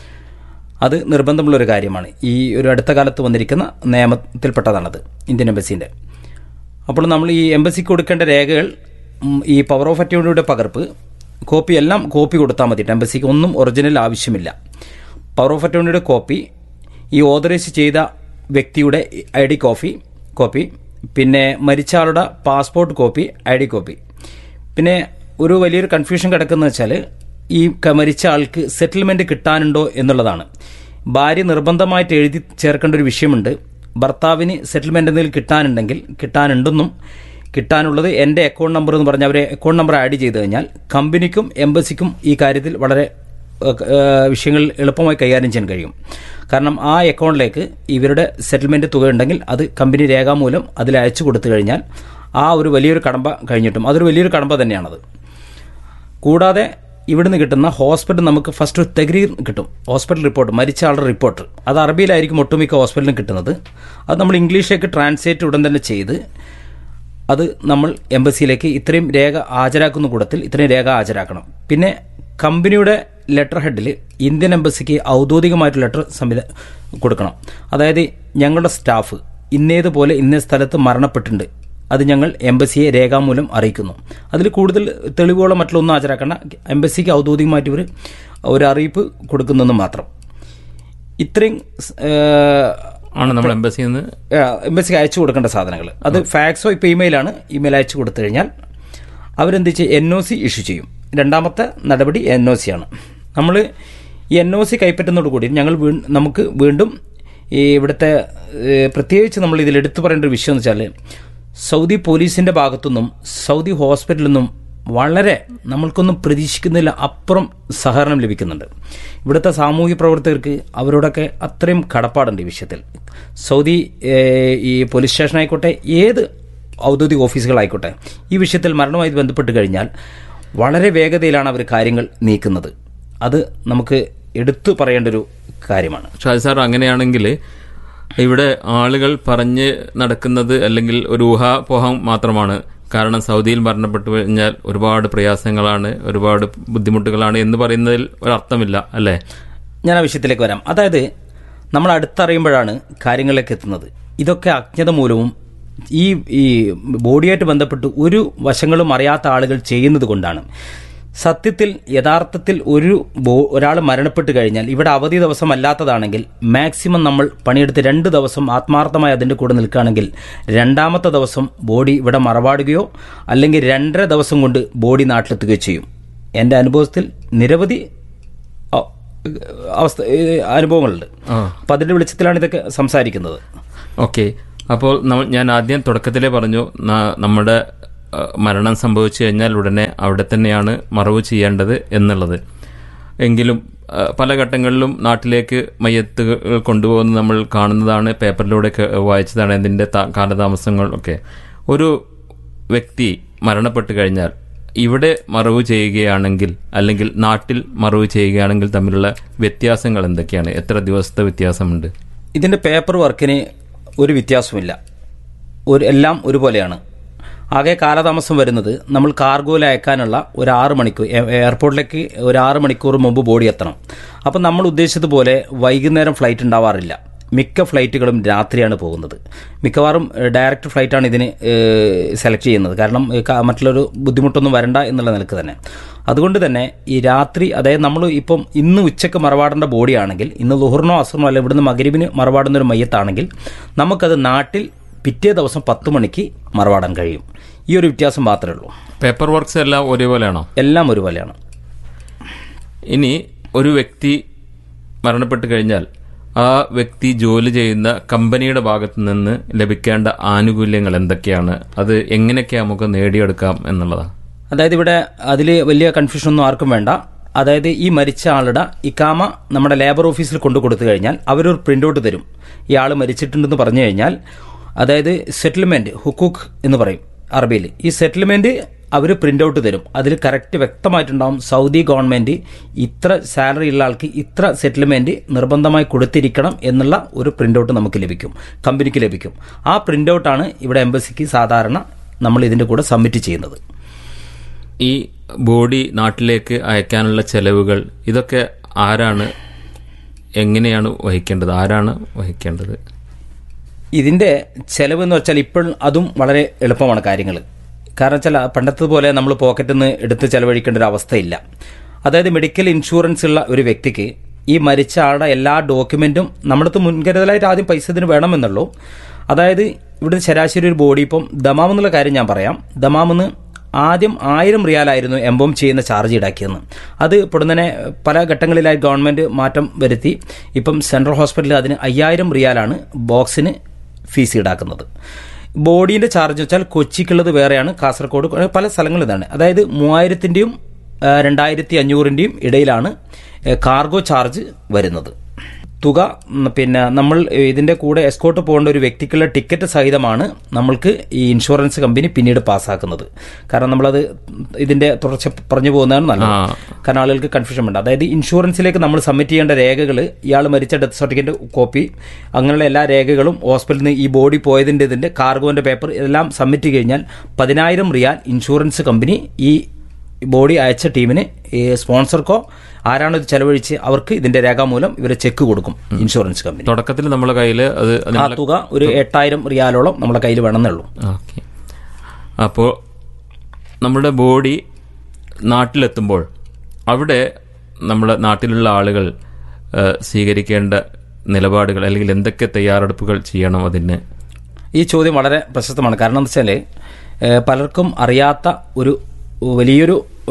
അത് നിർബന്ധമുള്ള ഒരു കാര്യമാണ് ഈ ഒരു അടുത്ത കാലത്ത് വന്നിരിക്കുന്ന നിയമത്തിൽപ്പെട്ടതാണത് ഇന്ത്യൻ എംബസിന്റെ അപ്പോൾ നമ്മൾ ഈ എംബസിക്ക് കൊടുക്കേണ്ട രേഖകൾ ഉം, ഈ പവർ ഓഫ് അറ്റോണിയുടെ പകർപ്പ് കോപ്പി എല്ലാം കോപ്പി കൊടുത്താൽ മതി എംബസിക്ക് ഒന്നും ഒറിജിനൽ ആവശ്യമില്ല പവർ ഓഫ് അറ്റോണിയുടെ കോപ്പി ഈ ഓതറൈസ് ചെയ്ത വ്യക്തിയുടെ ഐ ഡി കോപ്പി കോപ്പി പിന്നെ മരിച്ച ആളുടെ passport copy I D copy പിന്നെ ഒരു വലിയൊരു കൺഫ്യൂഷൻ കിടക്കുന്ന വെച്ചാൽ ഈ ക- മരിച്ച ആൾക്ക് സെറ്റിൽമെന്റ് കിട്ടാനുണ്ടോ എന്നുള്ളതാണ് ഭാര്യ നിർബന്ധമായിട്ട് എഴുതി ചേർക്കേണ്ട ഒരു വിഷയമുണ്ട് ഭർത്താവിന് സെറ്റിൽമെന്റ് എന്തെങ്കിലും കിട്ടാനുണ്ടെങ്കിൽ കിട്ടാനുണ്ടെന്നും കിട്ടാനുള്ളത് എൻ്റെ അക്കൗണ്ട് നമ്പർ എന്ന് പറഞ്ഞ് അവരെ അക്കൗണ്ട് നമ്പർ ആഡ് ചെയ്ത് കഴിഞ്ഞാൽ കമ്പനിക്കും എംബസിക്കും ഈ കാര്യത്തിൽ വളരെ ഏഹ്, ഏഹ്, വിഷയങ്ങൾ എളുപ്പമായി കൈകാര്യം ചെയ്യാൻ കഴിയും കാരണം ആ അക്കൗണ്ടിലേക്ക് ഇവരുടെ സെറ്റിൽമെന്റ് തുക ഉണ്ടെങ്കിൽ അത് കമ്പനി രേഖാമൂലം അതിൽ അയച്ചു കൊടുത്തു കഴിഞ്ഞാൽ ആ ഒരു വലിയൊരു കടമ്പ കഴിഞ്ഞിട്ടും അതൊരു വലിയൊരു കടമ്പ തന്നെയാണത് കൂടാതെ ഇവിടുന്ന് കിട്ടുന്ന ഹോസ്പിറ്റൽ നമുക്ക് ഫസ്റ്റ് ഒരു തെഗ്രീർ കിട്ടും ഹോസ്പിറ്റൽ റിപ്പോർട്ട് മരിച്ച ആളുടെ റിപ്പോർട്ട് അത് അറബിയിലായിരിക്കും ഒട്ടുമിക്ക ഹോസ്പിറ്റലിലും കിട്ടുന്നത് അത് നമ്മൾ ഇംഗ്ലീഷിലേക്ക് ട്രാൻസ്ലേറ്റ് ഉടൻ തന്നെ ചെയ്ത് അത് നമ്മൾ എംബസിയിലേക്ക് ഇത്രയും രേഖ ഹാജരാക്കുന്ന കൂടത്തിൽ ഇത്രയും രേഖ ഹാജരാക്കണം പിന്നെ കമ്പനിയുടെ ലെറ്റർ ഹെഡിൽ ഇന്ത്യൻ എംബസിക്ക് ഔദ്യോഗികമായിട്ട് ലെറ്റർ സംവിധ കൊടുക്കണം അതായത് ഞങ്ങളുടെ സ്റ്റാഫ് ഇന്നേതുപോലെ ഇന്ന സ്ഥലത്ത് മരണപ്പെട്ടിട്ടുണ്ട് അത് ഞങ്ങൾ എംബസിയെ രേഖാമൂലം അറിയിക്കുന്നു അതിൽ കൂടുതൽ തെളിവുകളോ മറ്റുള്ളൊന്നും ഹാജരാക്കേണ്ട എംബസിക്ക് ഔദ്യോഗികമായിട്ട് ഇവർ ഒരു അറിയിപ്പ് കൊടുക്കുന്നെന്ന് മാത്രം ഇത്രയും ഏഹ്, ആണ് നമ്മൾ എംബസിയിൽ നിന്ന് എംബസിക്ക് അയച്ചു കൊടുക്കേണ്ട സാധനങ്ങൾ അത് ഫാക്സോ ഇപ്പോൾ ഇമെയിലാണ് ഇമെയിൽ അയച്ചു കൊടുത്തു കഴിഞ്ഞാൽ അവരെന്ത് ചെയ്യും എൻ ഒ സി ഇഷ്യൂ ചെയ്യും രണ്ടാമത്തെ നടപടി എൻ ഒ സി ആണ് നമ്മൾ ഈ എൻ ഒ സി കൈപ്പറ്റുന്നതോടുകൂടി ഞങ്ങൾ വീ- നമുക്ക് വീണ്ടും ഈ ഇവിടുത്തെ ഏഹ്, പ്രത്യേകിച്ച് നമ്മൾ ഇതിൽ എടുത്തു പറയേണ്ട ഒരു വിഷയം എന്ന് വെച്ചാൽ സൗദി പോലീസിന്റെ ഭാഗത്തുനിന്നും സൗദി ഹോസ്പിറ്റലിൽ നിന്നും വളരെ നമ്മൾക്കൊന്നും പ്രതീക്ഷിക്കുന്നില്ല അപ്പുറം സഹകരണം ലഭിക്കുന്നുണ്ട് ഇവിടുത്തെ സാമൂഹ്യ പ്രവർത്തകർക്ക് അവരോടൊക്കെ അത്രയും കടപ്പാടുണ്ട് ഈ വിഷയത്തിൽ സൗദി ഏഹ്, ഈ പോലീസ് സ്റ്റേഷനായിക്കോട്ടെ ഏത് ഔദ്യോഗിക ഓഫീസുകളായിക്കോട്ടെ ഈ വിഷയത്തിൽ മരണവുമായി ബന്ധപ്പെട്ട് കഴിഞ്ഞാൽ വളരെ വേഗതയിലാണ് അവർ കാര്യങ്ങൾ നീക്കുന്നത് അത് നമുക്ക് എടുത്തു പറയേണ്ട ഒരു കാര്യമാണ് ഷാജി സാർ അങ്ങനെയാണെങ്കിൽ ഇവിടെ ആളുകൾ പറഞ്ഞ് നടക്കുന്നത് അല്ലെങ്കിൽ ഒരു ഊഹാപോഹം മാത്രമാണ് കാരണം സൗദിയിൽ മരണപ്പെട്ടു കഴിഞ്ഞാൽ ഒരുപാട് പ്രയാസങ്ങളാണ് ഒരുപാട് ബുദ്ധിമുട്ടുകളാണ് എന്ന് പറയുന്നതിൽ ഒരർത്ഥമില്ല അല്ലേ ഞാൻ ആ വിഷയത്തിലേക്ക് വരാം അതായത് നമ്മൾ അടുത്തറിയുമ്പോഴാണ് കാര്യങ്ങളിലേക്ക് എത്തുന്നത് ഇതൊക്കെ അജ്ഞത മൂലവും ഈ ഈ ബോഡിയായിട്ട് ബന്ധപ്പെട്ട് ഒരു വശങ്ങളും അറിയാത്ത ആളുകൾ ചെയ്യുന്നത് കൊണ്ടാണ് സത്യത്തിൽ യഥാർത്ഥത്തിൽ ഒരു ഒരാൾ മരണപ്പെട്ട് കഴിഞ്ഞാൽ ഇവിടെ അവധി ദിവസം അല്ലാത്തതാണെങ്കിൽ മാക്സിമം നമ്മൾ പണിയെടുത്ത് രണ്ട് ദിവസം ആത്മാർത്ഥമായി അതിൻ്റെ കൂടെ നിൽക്കുകയാണെങ്കിൽ രണ്ടാമത്തെ ദിവസം ബോഡി ഇവിടെ മറവാടുകയോ അല്ലെങ്കിൽ രണ്ടര ദിവസം കൊണ്ട് ബോഡി നാട്ടിലെത്തുകയോ ചെയ്യും എൻ്റെ അനുഭവത്തിൽ നിരവധി അ- അവസ്ഥ ഏ, അനുഭവങ്ങളുണ്ട് അപ്പം അതിൻ്റെ വെളിച്ചത്തിലാണ് ഇതൊക്കെ സംസാരിക്കുന്നത് ഓക്കെ അപ്പോൾ നമ്മ- ഞാൻ ആദ്യം തുടക്കത്തിലേ പറഞ്ഞു ന- നമ്മുടെ ആ, മരണം സംഭവിച്ചു കഴിഞ്ഞാൽ ഉടനെ അവിടെ തന്നെയാണ് മറവ് ചെയ്യേണ്ടത് എന്നുള്ളത് എങ്കിലും ആ, പല ഘട്ടങ്ങളിലും നാട്ടിലേക്ക് മയ്യത്തുകൾ കൊണ്ടുപോകുന്നത് നമ്മൾ കാണുന്നതാണ് പേപ്പറിലൂടെ ഒക്കെ വായിച്ചതാണ് അതിൻ്റെ ത- കാലതാമസങ്ങൾ ഒക്കെ ഒരു വ്യക്തി മരണപ്പെട്ട് കഴിഞ്ഞാൽ ഇവിടെ മറവ് ചെയ്യുകയാണെങ്കിൽ അല്ലെങ്കിൽ നാട്ടിൽ മറവ് ചെയ്യുകയാണെങ്കിൽ തമ്മിലുള്ള വ്യത്യാസങ്ങൾ എന്തൊക്കെയാണ് എത്ര ദിവസത്തെ വ്യത്യാസമുണ്ട് ഇതിൻ്റെ പേപ്പർ വർക്കിന് ഒരു വ്യത്യാസമില്ല ഒരു എല്ലാം ഒരുപോലെയാണ് ആകെ കാലതാമസം വരുന്നത് നമ്മൾ കാർഗോയിൽ അയക്കാനുള്ള ഒരു ആറ് മണിക്കൂർ എ- എയർപോർട്ടിലേക്ക് ഒരു ആറ് മണിക്കൂർ മുമ്പ് ബോഡി എത്തണം അപ്പം നമ്മൾ ഉദ്ദേശിച്ചതുപോലെ വൈകുന്നേരം ഫ്ലൈറ്റ് ഉണ്ടാവാറില്ല മിക്ക ഫ്ലൈറ്റുകളും രാത്രിയാണ് പോകുന്നത് മിക്കവാറും ഏഹ്, ഡയറക്റ്റ് ഫ്ലൈറ്റാണ് ഇതിന് ഏഹ്, സെലക്ട് ചെയ്യുന്നത് കാരണം ഏഹ്, ക- മറ്റുള്ളൊരു ബുദ്ധിമുട്ടൊന്നും വരണ്ട എന്നുള്ള നിലക്ക് തന്നെ അതുകൊണ്ട് തന്നെ ഈ രാത്രി അതായത് നമ്മൾ ഇപ്പം ഇന്ന് ഉച്ചക്ക് മറവാടേണ്ട ബോഡിയാണെങ്കിൽ ഇന്ന് ലുഹറിനോ അസറിനോ അല്ല ഇവിടുന്ന് മകരിബിന് മറവാടുന്ന ഒരു മയ്യത്താണെങ്കിൽ നമുക്കത് നാട്ടിൽ പിറ്റേ ദിവസം പത്ത് മണിക്ക് മറവാടാൻ കഴിയും ഈ ഒരു വ്യത്യാസം മാത്രമേ ഉള്ളൂ പേപ്പർ വർക്ക്സ് എല്ലാം ഒരേപോലെയാണോ എല്ലാം ഒരുപോലെയാണ് ഇനി ഒരു വ്യക്തി മരണപ്പെട്ട് കഴിഞ്ഞാൽ ആ വ്യക്തി ജോലി ചെയ്യുന്ന കമ്പനിയുടെ ഭാഗത്ത് നിന്ന് ലഭിക്കേണ്ട ആനുകൂല്യങ്ങൾ എന്തൊക്കെയാണ് അത് എങ്ങനെയൊക്കെ നമുക്ക് നേടിയെടുക്കാം എന്നുള്ളതാണ് അതായത് ഇവിടെ അതിൽ വലിയ കൺഫ്യൂഷൻ ഒന്നും ആർക്കും വേണ്ട അതായത് ഈ മരിച്ച ആളുടെ ഇക്കാമ നമ്മുടെ ലേബർ ഓഫീസിൽ കൊണ്ടു കൊടുത്തു കഴിഞ്ഞാൽ അവരൊരു പ്രിന്റ് ഔട്ട് തരും ഈ ആൾ മരിച്ചിട്ടുണ്ടെന്ന് പറഞ്ഞു കഴിഞ്ഞാൽ അതായത് സെറ്റിൽമെന്റ് ഹുക്കൂക്ക് എന്ന് പറയും അറബിയിൽ ഈ സെറ്റിൽമെന്റ് അവർ പ്രിന്റ് ഔട്ട് തരും അതിൽ കറക്റ്റ് വ്യക്തമായിട്ടുണ്ടാവും സൗദി ഗവൺമെന്റ് ഇത്ര സാലറി ഉള്ള ആൾക്ക് ഇത്ര സെറ്റിൽമെന്റ് നിർബന്ധമായി കൊടുത്തിരിക്കണം എന്നുള്ള ഒരു പ്രിന്റ് ഔട്ട് നമുക്ക് ലഭിക്കും കമ്പനിക്ക് ലഭിക്കും ആ പ്രിന്റ് ഔട്ടാണ് ഇവിടെ എംബസിക്ക് സാധാരണ നമ്മൾ ഇതിന്റെ കൂടെ സബ്മിറ്റ് ചെയ്യുന്നത് ഈ ബോഡി നാട്ടിലേക്ക് അയക്കാനുള്ള ചെലവുകൾ ഇതൊക്കെ ആരാണ് എങ്ങനെയാണ് വഹിക്കേണ്ടത് ആരാണ് വഹിക്കേണ്ടത് ഇതിന്റെ ചെലവ് എന്ന് വെച്ചാൽ ഇപ്പോൾ അതും വളരെ എളുപ്പമാണ് കാര്യങ്ങൾ കാരണം വെച്ചാൽ പണ്ടത്തെ പോലെ നമ്മൾ പോക്കറ്റിൽ നിന്ന് എടുത്ത് ചെലവഴിക്കേണ്ട ഒരു അവസ്ഥയില്ല അതായത് മെഡിക്കൽ ഇൻഷുറൻസ് ഉള്ള ഒരു വ്യക്തിക്ക് ഈ മരിച്ച ആളുടെ എല്ലാ ഡോക്യുമെന്റും നമ്മുടെ മുൻകരുതലായിട്ട് ആദ്യം പൈസ ഇതിന് വേണമെന്നുള്ളൂ അതായത് ഇവിടെ ശരാശരി ഒരു ബോഡി ഇപ്പം ദമാം എന്നുള്ള കാര്യം ഞാൻ പറയാം ദമാമെന്ന് ആദ്യം ആയിരം റിയാലായിരുന്നു എംബോം ചെയ്യുന്ന ചാർജ് ഈടാക്കിയെന്ന് അത് പൊടുന്നനെ പല ഘട്ടങ്ങളിലായി ഗവൺമെന്റ് മാറ്റം വരുത്തി ഇപ്പം സെൻട്രൽ ഹോസ്പിറ്റലിൽ അതിന് അയ്യായിരം റിയാലാണ് ബോക്സിന് ഫീസ് ഈടാക്കുന്നത് ബോഡീന്റെ ചാർജ് വെച്ചാൽ കൊച്ചിക്കുള്ളത് വേറെയാണ് കാസർഗോഡ് അങ്ങനെ പല സ്ഥലങ്ങളും ഇതാണ് അതായത് മൂവായിരത്തിന്റെയും ആ, രണ്ടായിരത്തി അഞ്ഞൂറിന്റെയും ഇടയിലാണ് ഏ, കാർഗോ ചാർജ് വരുന്നത് തുക ഉം, പിന്നെ നമ്മൾ ഇതിന്റെ കൂടെ എസ്കോട്ട് പോകേണ്ട ഒരു വ്യക്തിക്കുള്ള ടിക്കറ്റ് സഹിതമാണ് നമ്മൾക്ക് ഈ ഇൻഷുറൻസ് കമ്പനി പിന്നീട് പാസ്സാക്കുന്നത് കാരണം നമ്മളത് ഇതിന്റെ തുടർച്ച പറഞ്ഞു പോകുന്നതാണ് നല്ലത് ആ. കാരണം ആളുകൾക്ക് കൺഫ്യൂഷൻ വേണ്ട അതായത് ഇൻഷുറൻസിലേക്ക് നമ്മൾ സബ്മിറ്റ് ചെയ്യേണ്ട രേഖകൾ ഇയാൾ മരിച്ച ഡെത്ത് സർട്ടിഫിക്കറ്റ് കോപ്പി അങ്ങനെയുള്ള എല്ലാ രേഖകളും ഹോസ്പിറ്റലിൽ നിന്ന് ഈ ബോഡി പോയതിന്റെ ഇതിന്റെ കാർഗോന്റെ പേപ്പർ ഇതെല്ലാം സബ്മിറ്റ് കഴിഞ്ഞാൽ പതിനായിരം റിയാൽ ഇൻഷുറൻസ് കമ്പനി ഈ ബോഡി അയച്ച ടീമിന് ഈ സ്പോൺസർക്കോ ആരാണോ ഇത് ചെലവഴിച്ച് അവർക്ക് ഇതിന്റെ രേഖാമൂലം ഇവരെ ചെക്ക് കൊടുക്കും ഇൻഷുറൻസ് കമ്പനി തുടക്കത്തിൽ നമ്മുടെ കയ്യിൽ അത് ആ അതിനുള്ള തുക ഒരു എട്ടായിരം റിയാലോളം നമ്മുടെ കയ്യിൽ വേണമെന്നേ ഉള്ളൂ ഓക്കെ അപ്പോൾ നമ്മുടെ ബോഡി നാട്ടിലെത്തുമ്പോൾ അവിടെ നമ്മുടെ നാട്ടിലുള്ള ആളുകൾ ആ, സ്വീകരിക്കേണ്ട നിലപാടുകൾ അല്ലെങ്കിൽ എന്തൊക്കെ തയ്യാറെടുപ്പുകൾ ചെയ്യണം അതിന് ഈ ചോദ്യം വളരെ പ്രശസ്തമാണ് കാരണം എന്താ വെച്ചാൽ പലർക്കും അറിയാത്ത ഒരു വലിയൊരു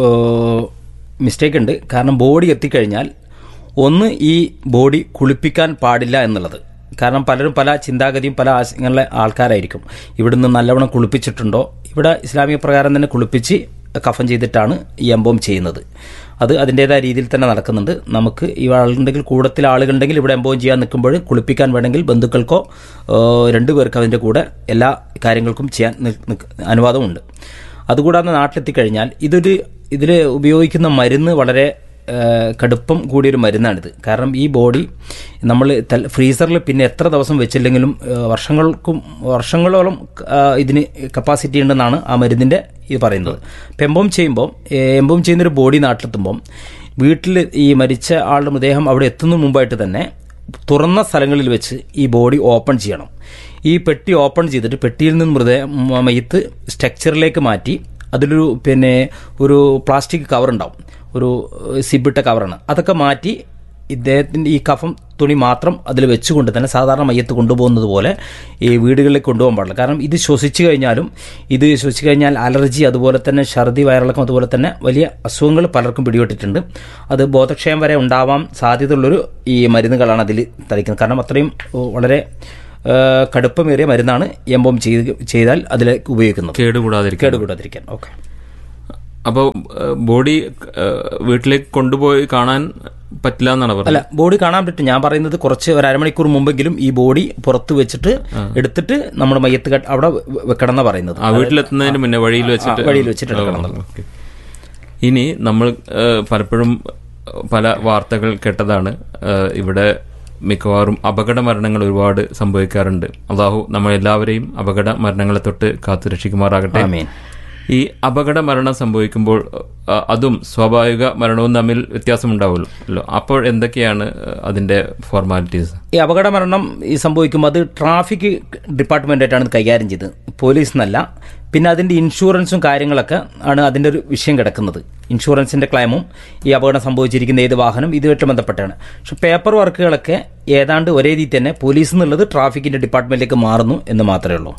മിസ്റ്റേക്ക് ഉണ്ട് കാരണം ബോഡി എത്തിക്കഴിഞ്ഞാൽ ഒന്ന് ഈ ബോഡി കുളിപ്പിക്കാൻ പാടില്ല എന്നുള്ളത് കാരണം പലരും പല ചിന്താഗതിയും പല ആശയങ്ങളിലെ ആൾക്കാരായിരിക്കും ഇവിടുന്ന് നല്ലവണ്ണം കുളിപ്പിച്ചിട്ടുണ്ടോ ഇവിടെ ഇസ്ലാമിക പ്രകാരം തന്നെ കുളിപ്പിച്ച് കഫൻ ചെയ്തിട്ടാണ് ഈ എംബോം ചെയ്യുന്നത് അത് അതിൻ്റെതായ രീതിയിൽ തന്നെ നടക്കുന്നുണ്ട് നമുക്ക് ഈ ആളുണ്ടെങ്കിൽ കൂടത്തിൽ ആളുകളുണ്ടെങ്കിൽ ഇവിടെ എംബോം ചെയ്യാൻ നിൽക്കുമ്പോൾ കുളിപ്പിക്കാൻ വേണമെങ്കിൽ ബന്ധുക്കൾക്കോ ഏഹ്, രണ്ടുപേർക്ക് അതിൻ്റെ കൂടെ എല്ലാ കാര്യങ്ങൾക്കും ചെയ്യാൻ നി- നിക്ക് അനുവാദമുണ്ട് അതുകൂടാതെ നാട്ടിലെത്തിക്കഴിഞ്ഞാൽ ഇതൊരു ഇതിൽ ഉപയോഗിക്കുന്ന മരുന്ന് വളരെ ഏഹ്, കടുപ്പം കൂടിയൊരു മരുന്നാണിത് കാരണം ഈ ബോഡി നമ്മൾ തൽ- ഫ്രീസറിൽ പിന്നെ എത്ര ദിവസം വെച്ചില്ലെങ്കിലും ഏഹ്, വർഷങ്ങൾക്കും വർഷങ്ങളോളം ആ, ഇതിന് കപ്പാസിറ്റി ഉണ്ടെന്നാണ് ആ മരുന്നിന്റെ ഇത് പറയുന്നത് ഇപ്പം എംബോം ചെയ്യുമ്പോൾ എംബോം ചെയ്യുന്നൊരു ബോഡി നാട്ടിലെത്തുമ്പം വീട്ടിൽ ഈ മരിച്ച ആളുടെ മൃതദേഹം അവിടെ എത്തുന്നതിന് മുമ്പായിട്ട് തന്നെ തുറന്ന സ്ഥലങ്ങളിൽ വെച്ച് ഈ ബോഡി ഓപ്പൺ ചെയ്യണം ഈ പെട്ടി ഓപ്പൺ ചെയ്തിട്ട് പെട്ടിയിൽ നിന്ന് മൃത മ- മയ്യത്ത് സ്ട്രക്ചറിലേക്ക് മാറ്റി അതിലൊരു പിന്നെ ഒരു പ്ലാസ്റ്റിക് കവർ ഉണ്ടാവും ഒരു സിബിട്ട കവറാണ് അതൊക്കെ മാറ്റി ഇദ്ദേഹത്തിൻ്റെ ഈ കഫം തുണി മാത്രം അതിൽ വെച്ചുകൊണ്ട് തന്നെ സാധാരണ മയ്യത്ത് കൊണ്ടുപോകുന്നത് പോലെ ഈ വീടുകളിൽ കൊണ്ടുപോകാൻ പാടില്ല കാരണം ഇത് ശ്വസിച്ചു കഴിഞ്ഞാലും ഇത് ശ്വസിച്ചു കഴിഞ്ഞാൽ അലർജി അതുപോലെ തന്നെ ഛർദി വയറിളക്കം അതുപോലെ തന്നെ വലിയ അസുഖങ്ങൾ പലർക്കും പിടിപെട്ടിട്ടുണ്ട് അത് ബോധക്ഷയം വരെ ഉണ്ടാവാൻ സാധ്യതയുള്ളൊരു ഈ മരുന്നുകളാണ് അതിൽ തളിക്കുന്നത് കാരണം അത്രയും ഓ, വളരെ ആ, കടുപ്പമേറിയ മരുന്നാണ് എംബോം ചെയ്ത് ചെയ്താൽ അതിൽ ഉപയോഗിക്കുന്നത് കേടുകൂടാതിരിക്കാൻ കേടുകൂടാതിരിക്കാൻ ഓക്കെ അപ്പോൾ ബോഡി വീട്ടിലേക്ക് കൊണ്ടുപോയി കാണാൻ പറ്റില്ല എന്നാണ് അല്ല പറഞ്ഞത് ബോഡി കാണാൻ പറ്റും ഞാൻ പറയുന്നത് കുറച്ച് ഒരു അരമണിക്കൂർ മുമ്പെങ്കിലും ഈ ബോഡി പുറത്ത് വെച്ചിട്ട് എടുത്തിട്ട് നമ്മുടെ മയ്യത്ത് കെട്ട് അവിടെ വെക്കണം എന്നാ പറയുന്നത് ആ വീട്ടിലെത്തുന്നതിന് മുന്നേ വഴിയിൽ വെച്ചിട്ട് ആ, വഴിയിൽ വെച്ചിട്ട് എടുക്കണം ആ, ഓക്കേ. ഇനി നമ്മൾ ഏഹ്, പലപ്പോഴും പല വാർത്തകൾ കേട്ടതാണ് ഏഹ്, ഇവിടെ മിക്കവാറും അപകട മരണങ്ങൾ ഒരുപാട് സംഭവിക്കാറുണ്ട് അള്ളാഹു നമ്മളെല്ലാവരെയും അപകട മരണങ്ങളെ തൊട്ട് കാത്തുരക്ഷിക്കുമാറാകട്ടെ ആമീൻ. ഈ അപകട മരണം സംഭവിക്കുമ്പോൾ അഹ്, അതും സ്വാഭാവിക മരണവും തമ്മിൽ വ്യത്യാസമുണ്ടാവുമല്ലോ അപ്പോൾ എന്തൊക്കെയാണ് അഹ്, അതിന്റെ ഫോർമാലിറ്റീസ് ഈ അപകട മരണം ഈ സംഭവിക്കുമ്പോൾ അത് ട്രാഫിക് ഡിപ്പാർട്ട്മെന്റായിട്ടാണ് ഇത് കൈകാര്യം ചെയ്തത് പോലീസ് എന്നല്ല പിന്നെ അതിന്റെ ഇൻഷുറൻസും കാര്യങ്ങളൊക്കെ ആണ് അതിന്റെ ഒരു വിഷയം കിടക്കുന്നത് ഇൻഷുറൻസിന്റെ ക്ലെയിമും ഈ അപകടം സംഭവിച്ചിരിക്കുന്ന ഏത് വാഹനം ഇതുമായിട്ട് ബന്ധപ്പെട്ടാണ് പക്ഷെ പേപ്പർ വർക്കുകളൊക്കെ ഏതാണ്ട് ഒരേ രീതിയിൽ തന്നെ പോലീസ് എന്നുള്ളത് ട്രാഫിക്കിന്റെ ഡിപ്പാർട്ട്മെന്റിലേക്ക് മാറുന്നു എന്ന് മാത്രമേ ഉള്ളൂ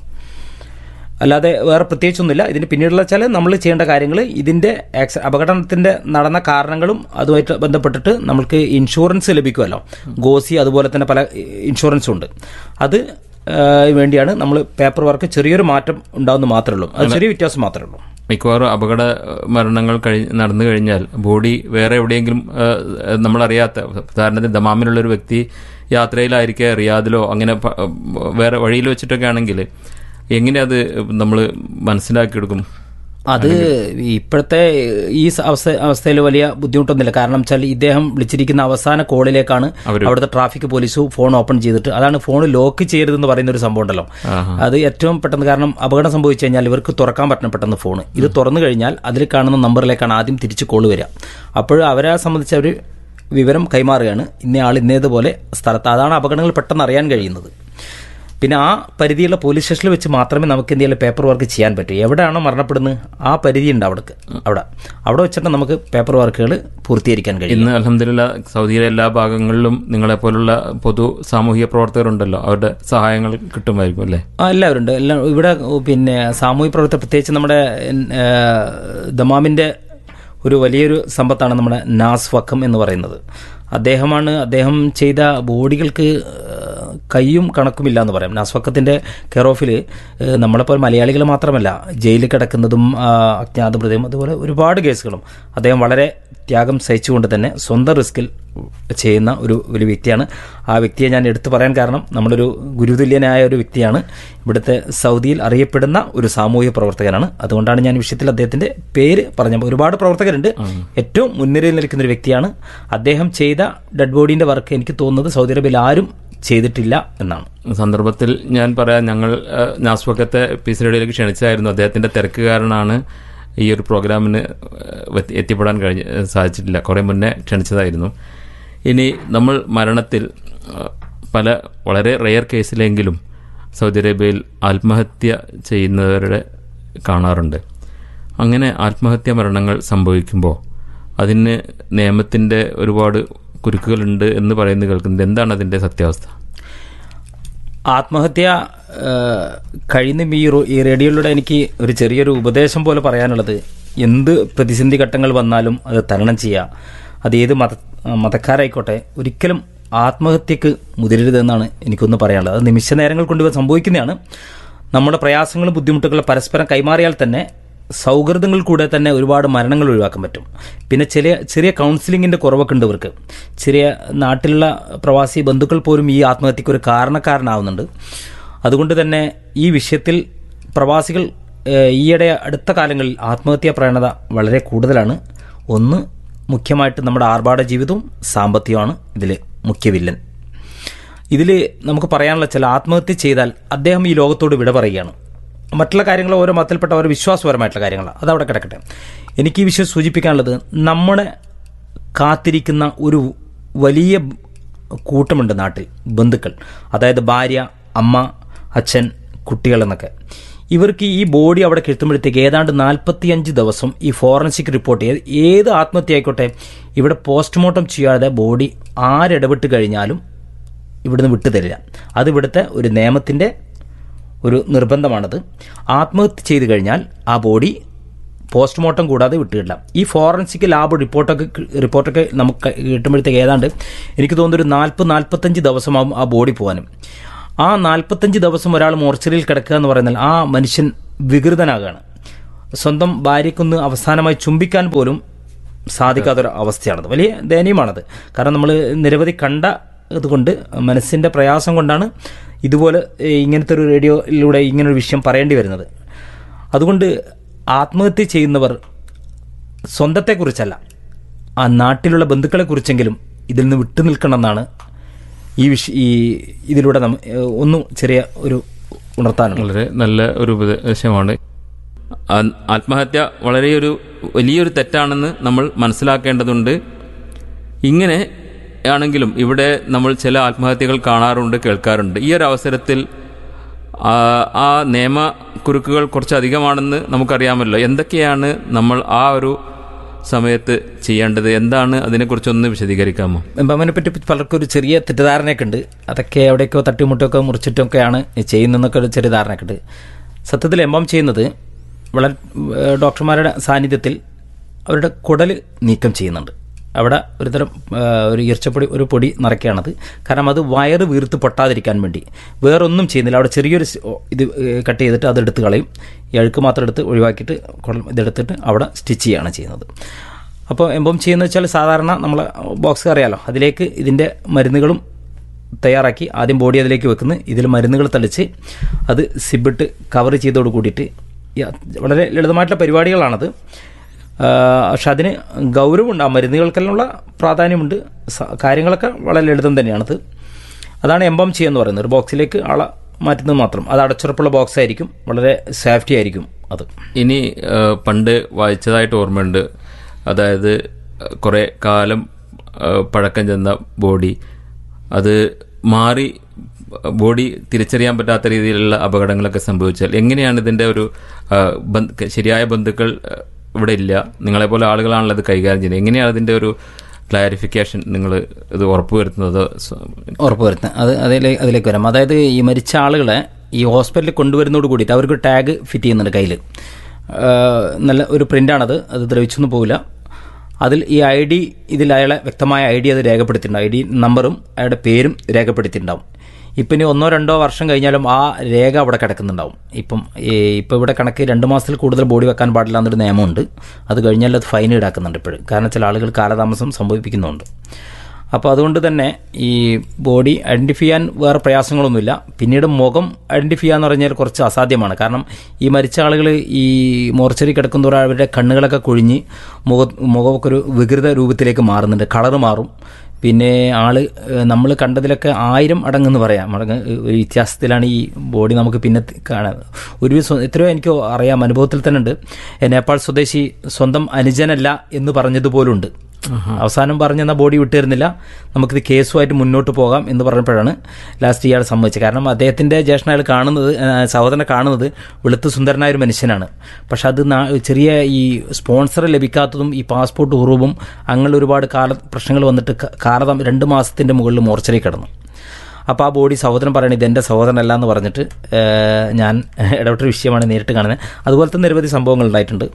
അല്ലാതെ വേറെ പ്രത്യേകിച്ചൊന്നുമില്ല ഇതിന് പിന്നീടുള്ള വെച്ചാൽ നമ്മൾ ചെയ്യേണ്ട കാര്യങ്ങൾ ഇതിന്റെ ആക്സ- അപകടത്തിന്റെ നടന്ന കാരണങ്ങളും അതുമായിട്ട് ബന്ധപ്പെട്ടിട്ട് നമുക്ക് ഇൻഷുറൻസ് ലഭിക്കുമല്ലോ ഗോസി അതുപോലെ തന്നെ പല ഇൻഷുറൻസും ഉണ്ട് അത് ആ, വേണ്ടിയാണ് നമ്മൾ പേപ്പർ വർക്ക് ചെറിയൊരു മാറ്റം ഉണ്ടാവുന്ന മാത്രമേ ഉള്ളൂ അത് ചെറിയ വ്യത്യാസം മാത്രമേ ഉള്ളൂ മിക്കവാറും അപകട ഏഹ്, മരണങ്ങൾ കഴി നടന്നു കഴിഞ്ഞാൽ ബോഡി വേറെ എവിടെയെങ്കിലും ഏഹ്, നമ്മളറിയാത്ത ഉദാഹരണത്തിന് ദമാമിലുള്ള ഒരു വ്യക്തി യാത്രയിലായിരിക്കെ റിയാദിലോ അങ്ങനെ പ- വേറെ വഴിയിൽ വെച്ചിട്ടൊക്കെ ആണെങ്കിൽ എങ്ങനെ അത് നമ്മൾ മനസ്സിലാക്കിയെടുക്കും അത് ഇപ്പോഴത്തെ ഈ സ- അവസ്ഥ അവസ്ഥയിൽ വലിയ ബുദ്ധിമുട്ടൊന്നുമില്ല കാരണം വെച്ചാൽ ഇദ്ദേഹം വിളിച്ചിരിക്കുന്ന അവസാന കോളിലേക്കാണ് അവര് അവിടുത്തെ ട്രാഫിക് പോലീസ് ഫോൺ ഓപ്പൺ ചെയ്തിട്ട് അതാണ് ഫോൺ ലോക്ക് ചെയ്യരുതെന്ന് പറയുന്ന ഒരു സംഭവം ഉണ്ടല്ലോ അത് ഏറ്റവും പെട്ടെന്ന് കാരണം അപകടം സംഭവിച്ചു കഴിഞ്ഞാൽ ഇവർക്ക് തുറക്കാൻ പറ്റണം പെട്ടെന്ന് ഫോൺ ഇത് തുറന്നു കഴിഞ്ഞാൽ അതിൽ കാണുന്ന നമ്പറിലേക്കാണ് ആദ്യം തിരിച്ച് കോള് വരിക അപ്പോൾ അവരെ സംബന്ധിച്ച് അവർ വിവരം കൈമാറുകയാണ് ഇന്നയാൾ ഇന്നേതുപോലെ സ്ഥലത്ത് അതാണ് അപകടങ്ങൾ പെട്ടെന്ന് അറിയാൻ കഴിയുന്നത് പിന്നെ ആ പരിധിയുള്ള പോലീസ് സ്റ്റേഷനിൽ വെച്ച് മാത്രമേ നമുക്ക് എന്തെങ്കിലും പേപ്പർ വർക്ക് ചെയ്യാൻ പറ്റൂ എവിടെയാണോ മരണപ്പെടുന്നത് ആ പരിധി ഉണ്ട് അവിടെ അവിടെ അവിടെ വെച്ചിട്ട് നമുക്ക് പേപ്പർ വർക്കുകൾ പൂർത്തീകരിക്കാൻ കഴിയും ഇന്ന് അലഹമില്ല സൗദിയിലെ എല്ലാ ഭാഗങ്ങളിലും നിങ്ങളെ പോലുള്ള പൊതു സാമൂഹിക പ്രവർത്തകരുണ്ടല്ലോ അവരുടെ സഹായങ്ങൾ കിട്ടുമായിരിക്കും അല്ലേ ആ എല്ലാവരും ഉണ്ട് എല്ലാം ഇവിടെ ഓ, പിന്നെ സാമൂഹിക പ്രവർത്തകർ പ്രത്യേകിച്ച് നമ്മുടെ ഏ, ദമാമിന്റെ ഒരു വലിയൊരു സമ്പത്താണ് നമ്മുടെ നാസ് വക്കം എന്ന് പറയുന്നത് അദ്ദേഹമാണ് അദ്ദേഹം ചെയ്ത ബോഡികൾക്ക് ഏ, കയ്യും കണക്കുമില്ല എന്ന് പറയാം നാസ് വക്കത്തിന്റെ കെയർ ഓഫിൽ നമ്മളെപ്പോലെ മലയാളികൾ മാത്രമല്ല ജയിലിൽ കിടക്കുന്നതും ആ, അജ്ഞാതമൃതയും അതുപോലെ ഒരുപാട് കേസുകളും അദ്ദേഹം വളരെ ത്യാഗം സഹിച്ചുകൊണ്ട് തന്നെ സ്വന്തം റിസ്കിൽ ചെയ്യുന്ന ഒരു ഒരു വ്യക്തിയാണ് ആ വ്യക്തിയെ ഞാൻ എടുത്തു പറയാൻ കാരണം നമ്മളൊരു ഗുരുതുല്യനായ ഒരു വ്യക്തിയാണ് ഇവിടുത്തെ സൗദിയിൽ അറിയപ്പെടുന്ന ഒരു സാമൂഹിക പ്രവർത്തകനാണ് അതുകൊണ്ടാണ് ഞാൻ ഈ വിഷയത്തിൽ അദ്ദേഹത്തിന്റെ പേര് പറഞ്ഞത് ഒരുപാട് പ്രവർത്തകരുണ്ട് ഏറ്റവും മുൻനിരയിൽ നിൽക്കുന്ന ഒരു വ്യക്തിയാണ് അദ്ദേഹം ചെയ്ത ഡെഡ് ബോഡീന്റെ വർക്ക് എനിക്ക് തോന്നുന്നത് സൗദി അറേബ്യയിൽ ആരും ചെയ്തിട്ടില്ല എന്നാണ് സന്ദർഭത്തിൽ ഞാൻ പറയാം ഞങ്ങൾ ഏഹ്, നാസ്വക്കത്തെ പീസ് റേഡിയോയിലേക്ക് ക്ഷണിച്ചായിരുന്നു അദ്ദേഹത്തിന്റെ തിരക്ക് കാരണമാണ് ഈ ഒരു പ്രോഗ്രാമിന് ഏഹ്, എത്തിപ്പെടാൻ കഴിഞ്ഞ സാധിച്ചിട്ടില്ല കുറെ മുന്നേ ക്ഷണിച്ചതായിരുന്നു ഇനി നമ്മൾ മരണത്തിൽ ഏഹ്, പല വളരെ റെയർ കേസിലെങ്കിലും സൗദി അറേബ്യയിൽ ആത്മഹത്യ ചെയ്യുന്നവരുടെ കാണാറുണ്ട് അങ്ങനെ ആത്മഹത്യ മരണങ്ങൾ സംഭവിക്കുമ്പോൾ അതിന് നിയമത്തിന്റെ ഒരുപാട് കുരുക്കുകളുണ്ട് എന്ന് പറയുന്നത് കേൾക്കുന്നുണ്ട് എന്താണ് അതിന്റെ സത്യാവസ്ഥ ആത്മഹത്യ ആ, കഴിയുന്ന ഈ റോ- ഈ റേഡിയോയിലൂടെ എനിക്ക് ഒരു ചെറിയൊരു ഉപദേശം പോലെ പറയാനുള്ളത് എന്ത് പ്രതിസന്ധി ഘട്ടങ്ങൾ വന്നാലും അത് തരണം ചെയ്യുക അത് ഏത് മത മതക്കാരായിക്കോട്ടെ ഒരിക്കലും ആത്മഹത്യക്ക് മുതിരരുതെന്നാണ് എനിക്കൊന്ന് പറയാനുള്ളത് അത് നിമിഷ നേരങ്ങൾ കൊണ്ട് ഇവ സംഭവിക്കുന്നതാണ് നമ്മുടെ പ്രയാസങ്ങളും ബുദ്ധിമുട്ടുകളും പരസ്പരം കൈമാറിയാൽ തന്നെ സൗഹൃദങ്ങൾ കൂടെ തന്നെ ഒരുപാട് മരണങ്ങൾ ഒഴിവാക്കാൻ പറ്റും പിന്നെ ചെറിയ ചെറിയ കൗൺസിലിങ്ങിന്റെ കുറവൊക്കെ ഉണ്ട് ഇവർക്ക് ചെറിയ നാട്ടിലുള്ള പ്രവാസി ബന്ധുക്കൾ പോലും ഈ ആത്മഹത്യക്ക് ഒരു കാരണക്കാരനാവുന്നുണ്ട് അതുകൊണ്ട് തന്നെ ഈ വിഷയത്തിൽ പ്രവാസികൾ ഏഹ്, ഈയിടെ അടുത്ത കാലങ്ങളിൽ ആത്മഹത്യാ പ്രവണത വളരെ കൂടുതലാണ് ഒന്ന് മുഖ്യമായിട്ട് നമ്മുടെ ആർഭാട ജീവിതവും സാമ്പത്തികമാണ് ഇതിൽ മുഖ്യ വില്ലൻ ഇതിൽ നമുക്ക് പറയാനുള്ള ചില ആത്മഹത്യ ചെയ്താൽ അദ്ദേഹം ഈ ലോകത്തോട് വിട പറയുകയാണ് മറ്റുള്ള കാര്യങ്ങൾ ഓരോ മതത്തിൽപ്പെട്ട ഓരോ വിശ്വാസപരമായിട്ടുള്ള കാര്യങ്ങളാണ് അതവിടെ കിടക്കട്ടെ എനിക്ക് ഈ വിഷയം സൂചിപ്പിക്കാനുള്ളത് നമ്മുടെ കാത്തിരിക്കുന്ന ഒരു വലിയ കൂട്ടമുണ്ട് നാട്ടിൽ ബന്ധുക്കൾ അതായത് ഭാര്യ അമ്മ അച്ഛൻ കുട്ടികൾ എന്നൊക്കെ ഇവർക്ക് ഈ ബോഡി അവിടെ കിട്ടുമ്പോഴത്തേക്ക് ഏതാണ്ട് നാൽപ്പത്തിയഞ്ച് ദിവസം ഈ ഫോറൻസിക് റിപ്പോർട്ട് ചെയ്ത് ഏത് ആത്മഹത്യ ആയിക്കോട്ടെ ഇവിടെ പോസ്റ്റ്മോർട്ടം ചെയ്യാതെ ബോഡി ആരിടപെട്ട് കഴിഞ്ഞാലും ഇവിടുന്ന് വിട്ടുതരില്ല അത് ഇവിടുത്തെ ഒരു നിയമത്തിൻ്റെ ഒരു നിർബന്ധമാണത് ആത്മഹത്യ ചെയ്തു കഴിഞ്ഞാൽ ആ ബോഡി പോസ്റ്റ്മോർട്ടം കൂടാതെ വിട്ടുകില്ല ഈ ഫോറൻസിക് ലാബ് റിപ്പോർട്ടൊക്കെ റിപ്പോർട്ടൊക്കെ നമുക്ക് കിട്ടുമ്പോഴത്തേക്ക് ഏതാണ്ട് എനിക്ക് തോന്നുന്നു ഒരു നാൽപ്പത് നാൽപ്പത്തഞ്ച് ദിവസമാകും ആ ബോഡി പോകാനും ആ നാൽപ്പത്തഞ്ച് ദിവസം ഒരാൾ മോർച്ചറിയിൽ കിടക്കുക എന്ന് പറയുന്നത് ആ മനുഷ്യൻ വികൃതനാകുകയാണ് സ്വന്തം ഭാര്യയ്ക്കൊന്ന് അവസാനമായി ചുംബിക്കാൻ പോലും സാധിക്കാത്തൊരു അവസ്ഥയാണത് വലിയ ദയനീയമാണത് കാരണം നമ്മൾ നിരവധി കണ്ട ഇതുകൊണ്ട് മനസ്സിൻ്റെ പ്രയാസം കൊണ്ടാണ് ഇതുപോലെ ഏ, ഇങ്ങനത്തെ ഒരു റേഡിയോയിലൂടെ ഇങ്ങനൊരു വിഷയം പറയേണ്ടി വരുന്നത് അതുകൊണ്ട് ആത്മഹത്യ ചെയ്യുന്നവർ സ്വന്തത്തെക്കുറിച്ചല്ല ആ നാട്ടിലുള്ള ബന്ധുക്കളെക്കുറിച്ചെങ്കിലും ഇതിൽ നിന്ന് വിട്ടു നിൽക്കണമെന്നാണ് ഈ വിഷ ഈ ഇതിലൂടെ നമ്മ ഏ, ഒന്നും ചെറിയ ഒരു ഉണർത്താനുള്ളത് വളരെ നല്ല ഒരു ഉപദേശമാണ് ആ- ആത്മഹത്യ വളരെ ഒരു വലിയൊരു തെറ്റാണെന്ന് നമ്മൾ മനസ്സിലാക്കേണ്ടതുണ്ട് ഇങ്ങനെ ആണെങ്കിലും ഇവിടെ നമ്മൾ ചില ആത്മഹത്യകൾ കാണാറുണ്ട് കേൾക്കാറുണ്ട് ഈ ഒരു അവസരത്തിൽ ആ ആ നിയമ കുരുക്കുകൾ കുറച്ച് അധികമാണെന്ന് നമുക്കറിയാമല്ലോ എന്തൊക്കെയാണ് നമ്മൾ ആ ഒരു സമയത്ത് ചെയ്യേണ്ടത് എന്താണ് അതിനെക്കുറിച്ചൊന്ന് വിശദീകരിക്കാമോ എംബാമിനെ പറ്റി പലർക്കും ഒരു ചെറിയ തെറ്റിദ്ധാരണയൊക്കെ ഉണ്ട് അതൊക്കെ എവിടെയൊക്കെയോ തട്ടിമുട്ടൊക്കെ മുറിച്ചിട്ടൊക്കെയാണ് ചെയ്യുന്നതെന്നൊക്കെ ഒരു ചെറിയ ധാരണയൊക്കെ ഉണ്ട് സത്യത്തിൽ എംബാം ചെയ്യുന്നത് വളരെ ഏഹ്, ഡോക്ടർമാരുടെ സാന്നിധ്യത്തിൽ അവരുടെ കുടൽ നീക്കം ചെയ്യുന്നുണ്ട് അവിടെ ഒരുതരം ഏഹ്, ഒരു ഈർച്ചപ്പൊടി ഒരു പൊടി നിറയ്ക്കുകയാണത് കാരണം അത് വയറ് വീർത്ത് പൊട്ടാതിരിക്കാൻ വേണ്ടി വേറൊന്നും ചെയ്യുന്നില്ല അവിടെ ചെറിയൊരു സ്- ഓ, ഇത് ഏഹ്, കട്ട് ചെയ്തിട്ട് അത് എടുത്ത് കളയും ഈ അഴുക്ക് മാത്രം എടുത്ത് ഒഴിവാക്കിയിട്ട് കുടൽ ഇതെടുത്തിട്ട് അവിടെ സ്റ്റിച്ച് ചെയ്യുകയാണ് ചെയ്യുന്നത് അപ്പോൾ എംബം ചെയ്യുന്ന വെച്ചാൽ സാധാരണ നമ്മൾ ബോക്സ് അറിയാലോ അതിലേക്ക് ഇതിൻ്റെ മരുന്നുകളും തയ്യാറാക്കി ആദ്യം ബോഡി അതിലേക്ക് വെക്കുന്നു ഇതിൽ മരുന്നുകൾ തളിച്ച് അത് സിബിട്ട് കവർ ചെയ്തോട് കൂടിയിട്ട് ഈ അത് വളരെ ലളിതമായിട്ടുള്ള പരിപാടികളാണത് ആ, പക്ഷെ അതിന് ഗൗരവമുണ്ട് ആ മരുന്നുകൾക്കെല്ലാമുള്ള പ്രാധാന്യമുണ്ട് സ- കാര്യങ്ങളൊക്കെ വളരെ ലളിതം തന്നെയാണത് അതാണ് എംബം ചെയ്യുക പറയുന്നത് ഒരു ബോക്സിലേക്ക് ആളെ മാറ്റുന്നത് മാത്രം അത് അടച്ചുറപ്പുള്ള ബോക്സ് ആയിരിക്കും വളരെ സേഫ്റ്റി ആയിരിക്കും അത് ഇനി ആ, പണ്ട് വായിച്ചതായിട്ട് ഓർമ്മയുണ്ട് അതായത് കുറെ കാലം ആ, പഴക്കം ചെന്ന ബോഡി അത് മാറി ബോഡി തിരിച്ചറിയാൻ പറ്റാത്ത രീതിയിലുള്ള അപകടങ്ങളൊക്കെ സംഭവിച്ചാൽ എങ്ങനെയാണ് ഇതിന്റെ ഒരു ആ, ബന്ധ- ശരിയായ ബന്ധുക്കൾ ആ, ഇവിടെ ഇല്ല നിങ്ങളെപ്പോലെ ആളുകളാണല്ലോ ഇത് കൈകാര്യം ചെയ്യുന്നത് എങ്ങനെയാണ് അതിന്റെ ഒരു ക്ലാരിഫിക്കേഷൻ നിങ്ങൾ ഇത് ഉറപ്പുവരുത്തുന്നത് സ്വ- ഉറപ്പുവരുത്തുന്നത് അത് അതിലേക്ക് അതിലേക്ക് വരാം അതായത് ഈ മരിച്ച ആളുകളെ ഈ ഹോസ്പിറ്റലിൽ കൊണ്ടുവരുന്നതോട് കൂടിയിട്ട് അവർക്ക് ടാഗ് ഫിറ്റ് ചെയ്യുന്നുണ്ട് കയ്യിൽ നല്ല ഒരു പ്രിൻ്റാണത് അത് ദ്രവിച്ചൊന്നും പോകില്ല അതിൽ ഈ ഐ ഡി ഇതിൽ അയാളെ വ്യക്തമായ ഐ ഡി അത് രേഖപ്പെടുത്തിയിട്ടുണ്ടാവും ഐ ഡി നമ്പറും അയാളുടെ പേരും രേഖപ്പെടുത്തിയിട്ടുണ്ടാവും ഇപ്പം ഇനി ഒന്നോ രണ്ടോ വർഷം കഴിഞ്ഞാലും ആ രേഖ അവിടെ കിടക്കുന്നുണ്ടാവും ഇപ്പം ഈ ഇപ്പം ഇവിടെ കണക്ക് രണ്ട് മാസത്തിൽ കൂടുതൽ ബോഡി വെക്കാൻ പാടില്ല എന്നൊരു നിയമമുണ്ട് അത് കഴിഞ്ഞാൽ അത് ഫൈൻ ഈടാക്കുന്നുണ്ട് ഇപ്പോഴും കാരണം ചില ആളുകൾ കാലതാമസം സംഭവിപ്പിക്കുന്നുണ്ട് അപ്പോൾ അതുകൊണ്ട് തന്നെ ഈ ബോഡി ഐഡൻറ്റിഫൈ ചെയ്യാൻ വേറെ പ്രയാസങ്ങളൊന്നുമില്ല പിന്നീട് മുഖം ഐഡൻറ്റിഫൈ ചെയ്യാന്ന് പറഞ്ഞാൽ കുറച്ച് അസാധ്യമാണ് കാരണം ഈ മരിച്ച ആളുകൾ ഈ മോർച്ചറി കിടക്കുന്നതോടെ അവരുടെ കണ്ണുകളൊക്കെ കൊഴിഞ്ഞ് മുഖ മുഖമൊക്കെ ഒരു വികൃത രൂപത്തിലേക്ക് മാറുന്നുണ്ട് കളറ് മാറും പിന്നെ ആള് നമ്മൾ കണ്ടതിലൊക്കെ ആയിരം അടങ്ങെന്ന് പറയാം മടങ്ങ് ഒരു വ്യത്യാസത്തിലാണ് ഈ ബോഡി നമുക്ക് പിന്നെ കാണാൻ ഒരു സ്വ- എത്രയോ എനിക്ക് അറിയാം അനുഭവത്തിൽ തന്നെ ഉണ്ട് നേപ്പാൾ സ്വദേശി സ്വന്തം അനുജനല്ല എന്ന് പറഞ്ഞതുപോലുണ്ട് അവസാനം പറഞ്ഞെന്ന ബോഡി വിട്ടുതരുന്നില്ല നമുക്കിത് കേസുമായിട്ട് മുന്നോട്ട് പോകാം എന്ന് പറഞ്ഞപ്പോഴാണ് ലാസ്റ്റ് ഇയാൾ സമ്മതിച്ചത് കാരണം അദ്ദേഹത്തിന്റെ ജ്യേഷ്ഠൻ അയാൾ കാണുന്നത് ആ, സഹോദരനെ കാണുന്നത് വെളുത്ത് സുന്ദരനായ ഒരു മനുഷ്യനാണ് പക്ഷെ അത് നാ- ചെറിയ ഈ സ്പോൺസർ ലഭിക്കാത്തതും ഈ പാസ്പോർട്ട് ഉറവും അങ്ങനെ ഒരുപാട് കാല പ്രശ്നങ്ങൾ വന്നിട്ട് ക- കാലതാം രണ്ട് മാസത്തിന്റെ മുകളിൽ മോർച്ചറി കിടന്നു അപ്പോൾ ആ ബോഡി സഹോദരൻ പറയണത് ഇതെൻ്റെ സഹോദരനല്ല എന്ന് പറഞ്ഞിട്ട് ഏ, ഞാൻ ഇടപെട്ട വിഷയമാണ് നേരിട്ട് കാണുന്നത് അതുപോലത്തെ നിരവധി സംഭവങ്ങൾ ഉണ്ടായിട്ടുണ്ട്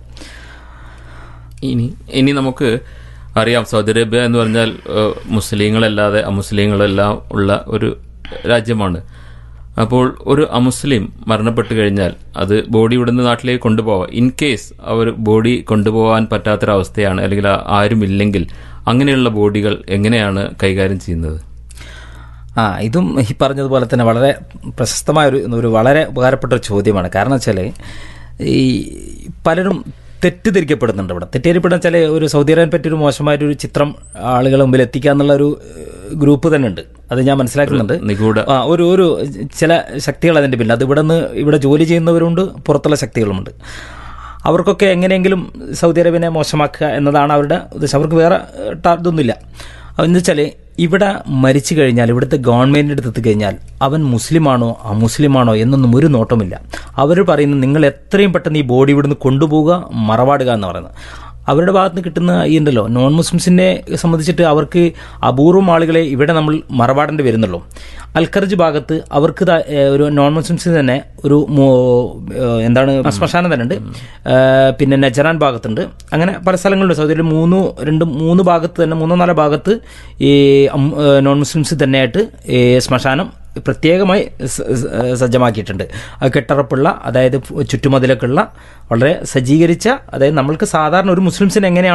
ഇനി ഇനി നമുക്ക് അറിയാം സൗദി അറേബ്യ എന്ന് പറഞ്ഞാൽ ഏഹ്, മുസ്ലിങ്ങളല്ലാതെ അമുസ്ലിങ്ങളെല്ലാം ഉള്ള ഒരു രാജ്യമാണ് അപ്പോൾ ഒരു അമുസ്ലിം മരണപ്പെട്ടു കഴിഞ്ഞാൽ അത് ബോഡി ഇവിടുന്ന് നാട്ടിലേക്ക് കൊണ്ടുപോവാം ഇൻ കേസ് അവർ ബോഡി കൊണ്ടുപോകാൻ പറ്റാത്തൊരവസ്ഥയാണ് അല്ലെങ്കിൽ ആ- ആരുമില്ലെങ്കിൽ അങ്ങനെയുള്ള ബോഡികൾ എങ്ങനെയാണ് കൈകാര്യം ചെയ്യുന്നത് ആ ഇതും ഈ പറഞ്ഞതുപോലെ തന്നെ വളരെ പ്രശസ്തമായ ഒരു ഒരു വളരെ ഉപകാരപ്പെട്ട ഒരു ചോദ്യമാണ് കാരണം വെച്ചാൽ ഈ പലരും തെറ്റിദ്ധരിക്കപ്പെടുന്നുണ്ട് ഇവിടെ തെറ്റിദ്ധരിപ്പെടുന്ന വെച്ചാൽ ഒരു സൗദി അറേബ്യനെ പറ്റി ഒരു മോശമായൊരു ചിത്രം ആളുകളെ മുമ്പിൽ എത്തിക്കുക എന്നുള്ള ഒരു ഏഹ്, ഗ്രൂപ്പ് തന്നെ ഉണ്ട് അത് ഞാൻ മനസ്സിലാക്കുന്നുണ്ട് നിഗൂഢ ആ ഒരു ഒരു ചില ശക്തികൾ അതിൻ്റെ പിന്നിൽ അത് ഇവിടെ നിന്ന് ഇവിടെ ജോലി ചെയ്യുന്നവരുണ്ട് പുറത്തുള്ള ശക്തികളുമുണ്ട് അവർക്കൊക്കെ എങ്ങനെയെങ്കിലും സൗദി അറേബ്യനെ മോശമാക്കുക എന്നതാണ് അവരുടെ ഉദ്ദേശം അവർക്ക് വേറെ ഏഹ്, ടാ- ഇതൊന്നുമില്ല എന്ന് വെച്ചാൽ ഇവിടെ മരിച്ചു കഴിഞ്ഞാൽ ഇവിടുത്തെ ഗവൺമെന്റിന്റെ അടുത്ത് എത്തിക്കഴിഞ്ഞാൽ അവൻ മുസ്ലിമാണോ അമുസ്ലിമാണോ എന്നൊന്നും ഒരു നോട്ടമില്ല അവർ പറയുന്നത് നിങ്ങൾ എത്രയും പെട്ടെന്ന് ഈ ബോഡി ഇവിടുന്ന് കൊണ്ടുപോവുക മറവാടുക എന്ന് പറയുന്നത് അവരുടെ ഭാഗത്ത് നിന്ന് കിട്ടുന്ന ഈ ഉണ്ടല്ലോ നോൺ മുസ്ലിംസിനെ സംബന്ധിച്ചിട്ട് അവർക്ക് അപൂർവം ആളുകളെ ഇവിടെ നമ്മൾ മറവാടേണ്ടി വരുന്നുള്ളൂ അൽഖർജ് ഭാഗത്ത് അവർക്ക് ദാ, ഏഹ്, ഒരു നോൺ മുസ്ലിംസിന് തന്നെ ഒരു മോ- ഏഹ്, എന്താണ് ശ്മശാനം തന്നെ ഉണ്ട് ഏഹ്, പിന്നെ നജറാൻ ഭാഗത്തുണ്ട് അങ്ങനെ പല സ്ഥലങ്ങളിലും സൗദിയിൽ മൂന്ന് രണ്ട് മൂന്ന് ഭാഗത്ത് തന്നെ മൂന്നോ നാലോ ഭാഗത്ത് ഈ അം- ഏഹ്, നോൺ മുസ്ലിംസ് തന്നെയായിട്ട് ഈ ശ്മശാനം പ്രത്യേകമായി സ- സ- സജ്ജമാക്കിയിട്ടുണ്ട് അത് കെട്ടറപ്പുള്ള അതായത് ചുറ്റുമതിലൊക്കെ ഉള്ള വളരെ സജ്ജീകരിച്ച അതായത് നമ്മൾക്ക് സാധാരണ ഒരു മുസ്ലിംസിന് എങ്ങനെയാണ്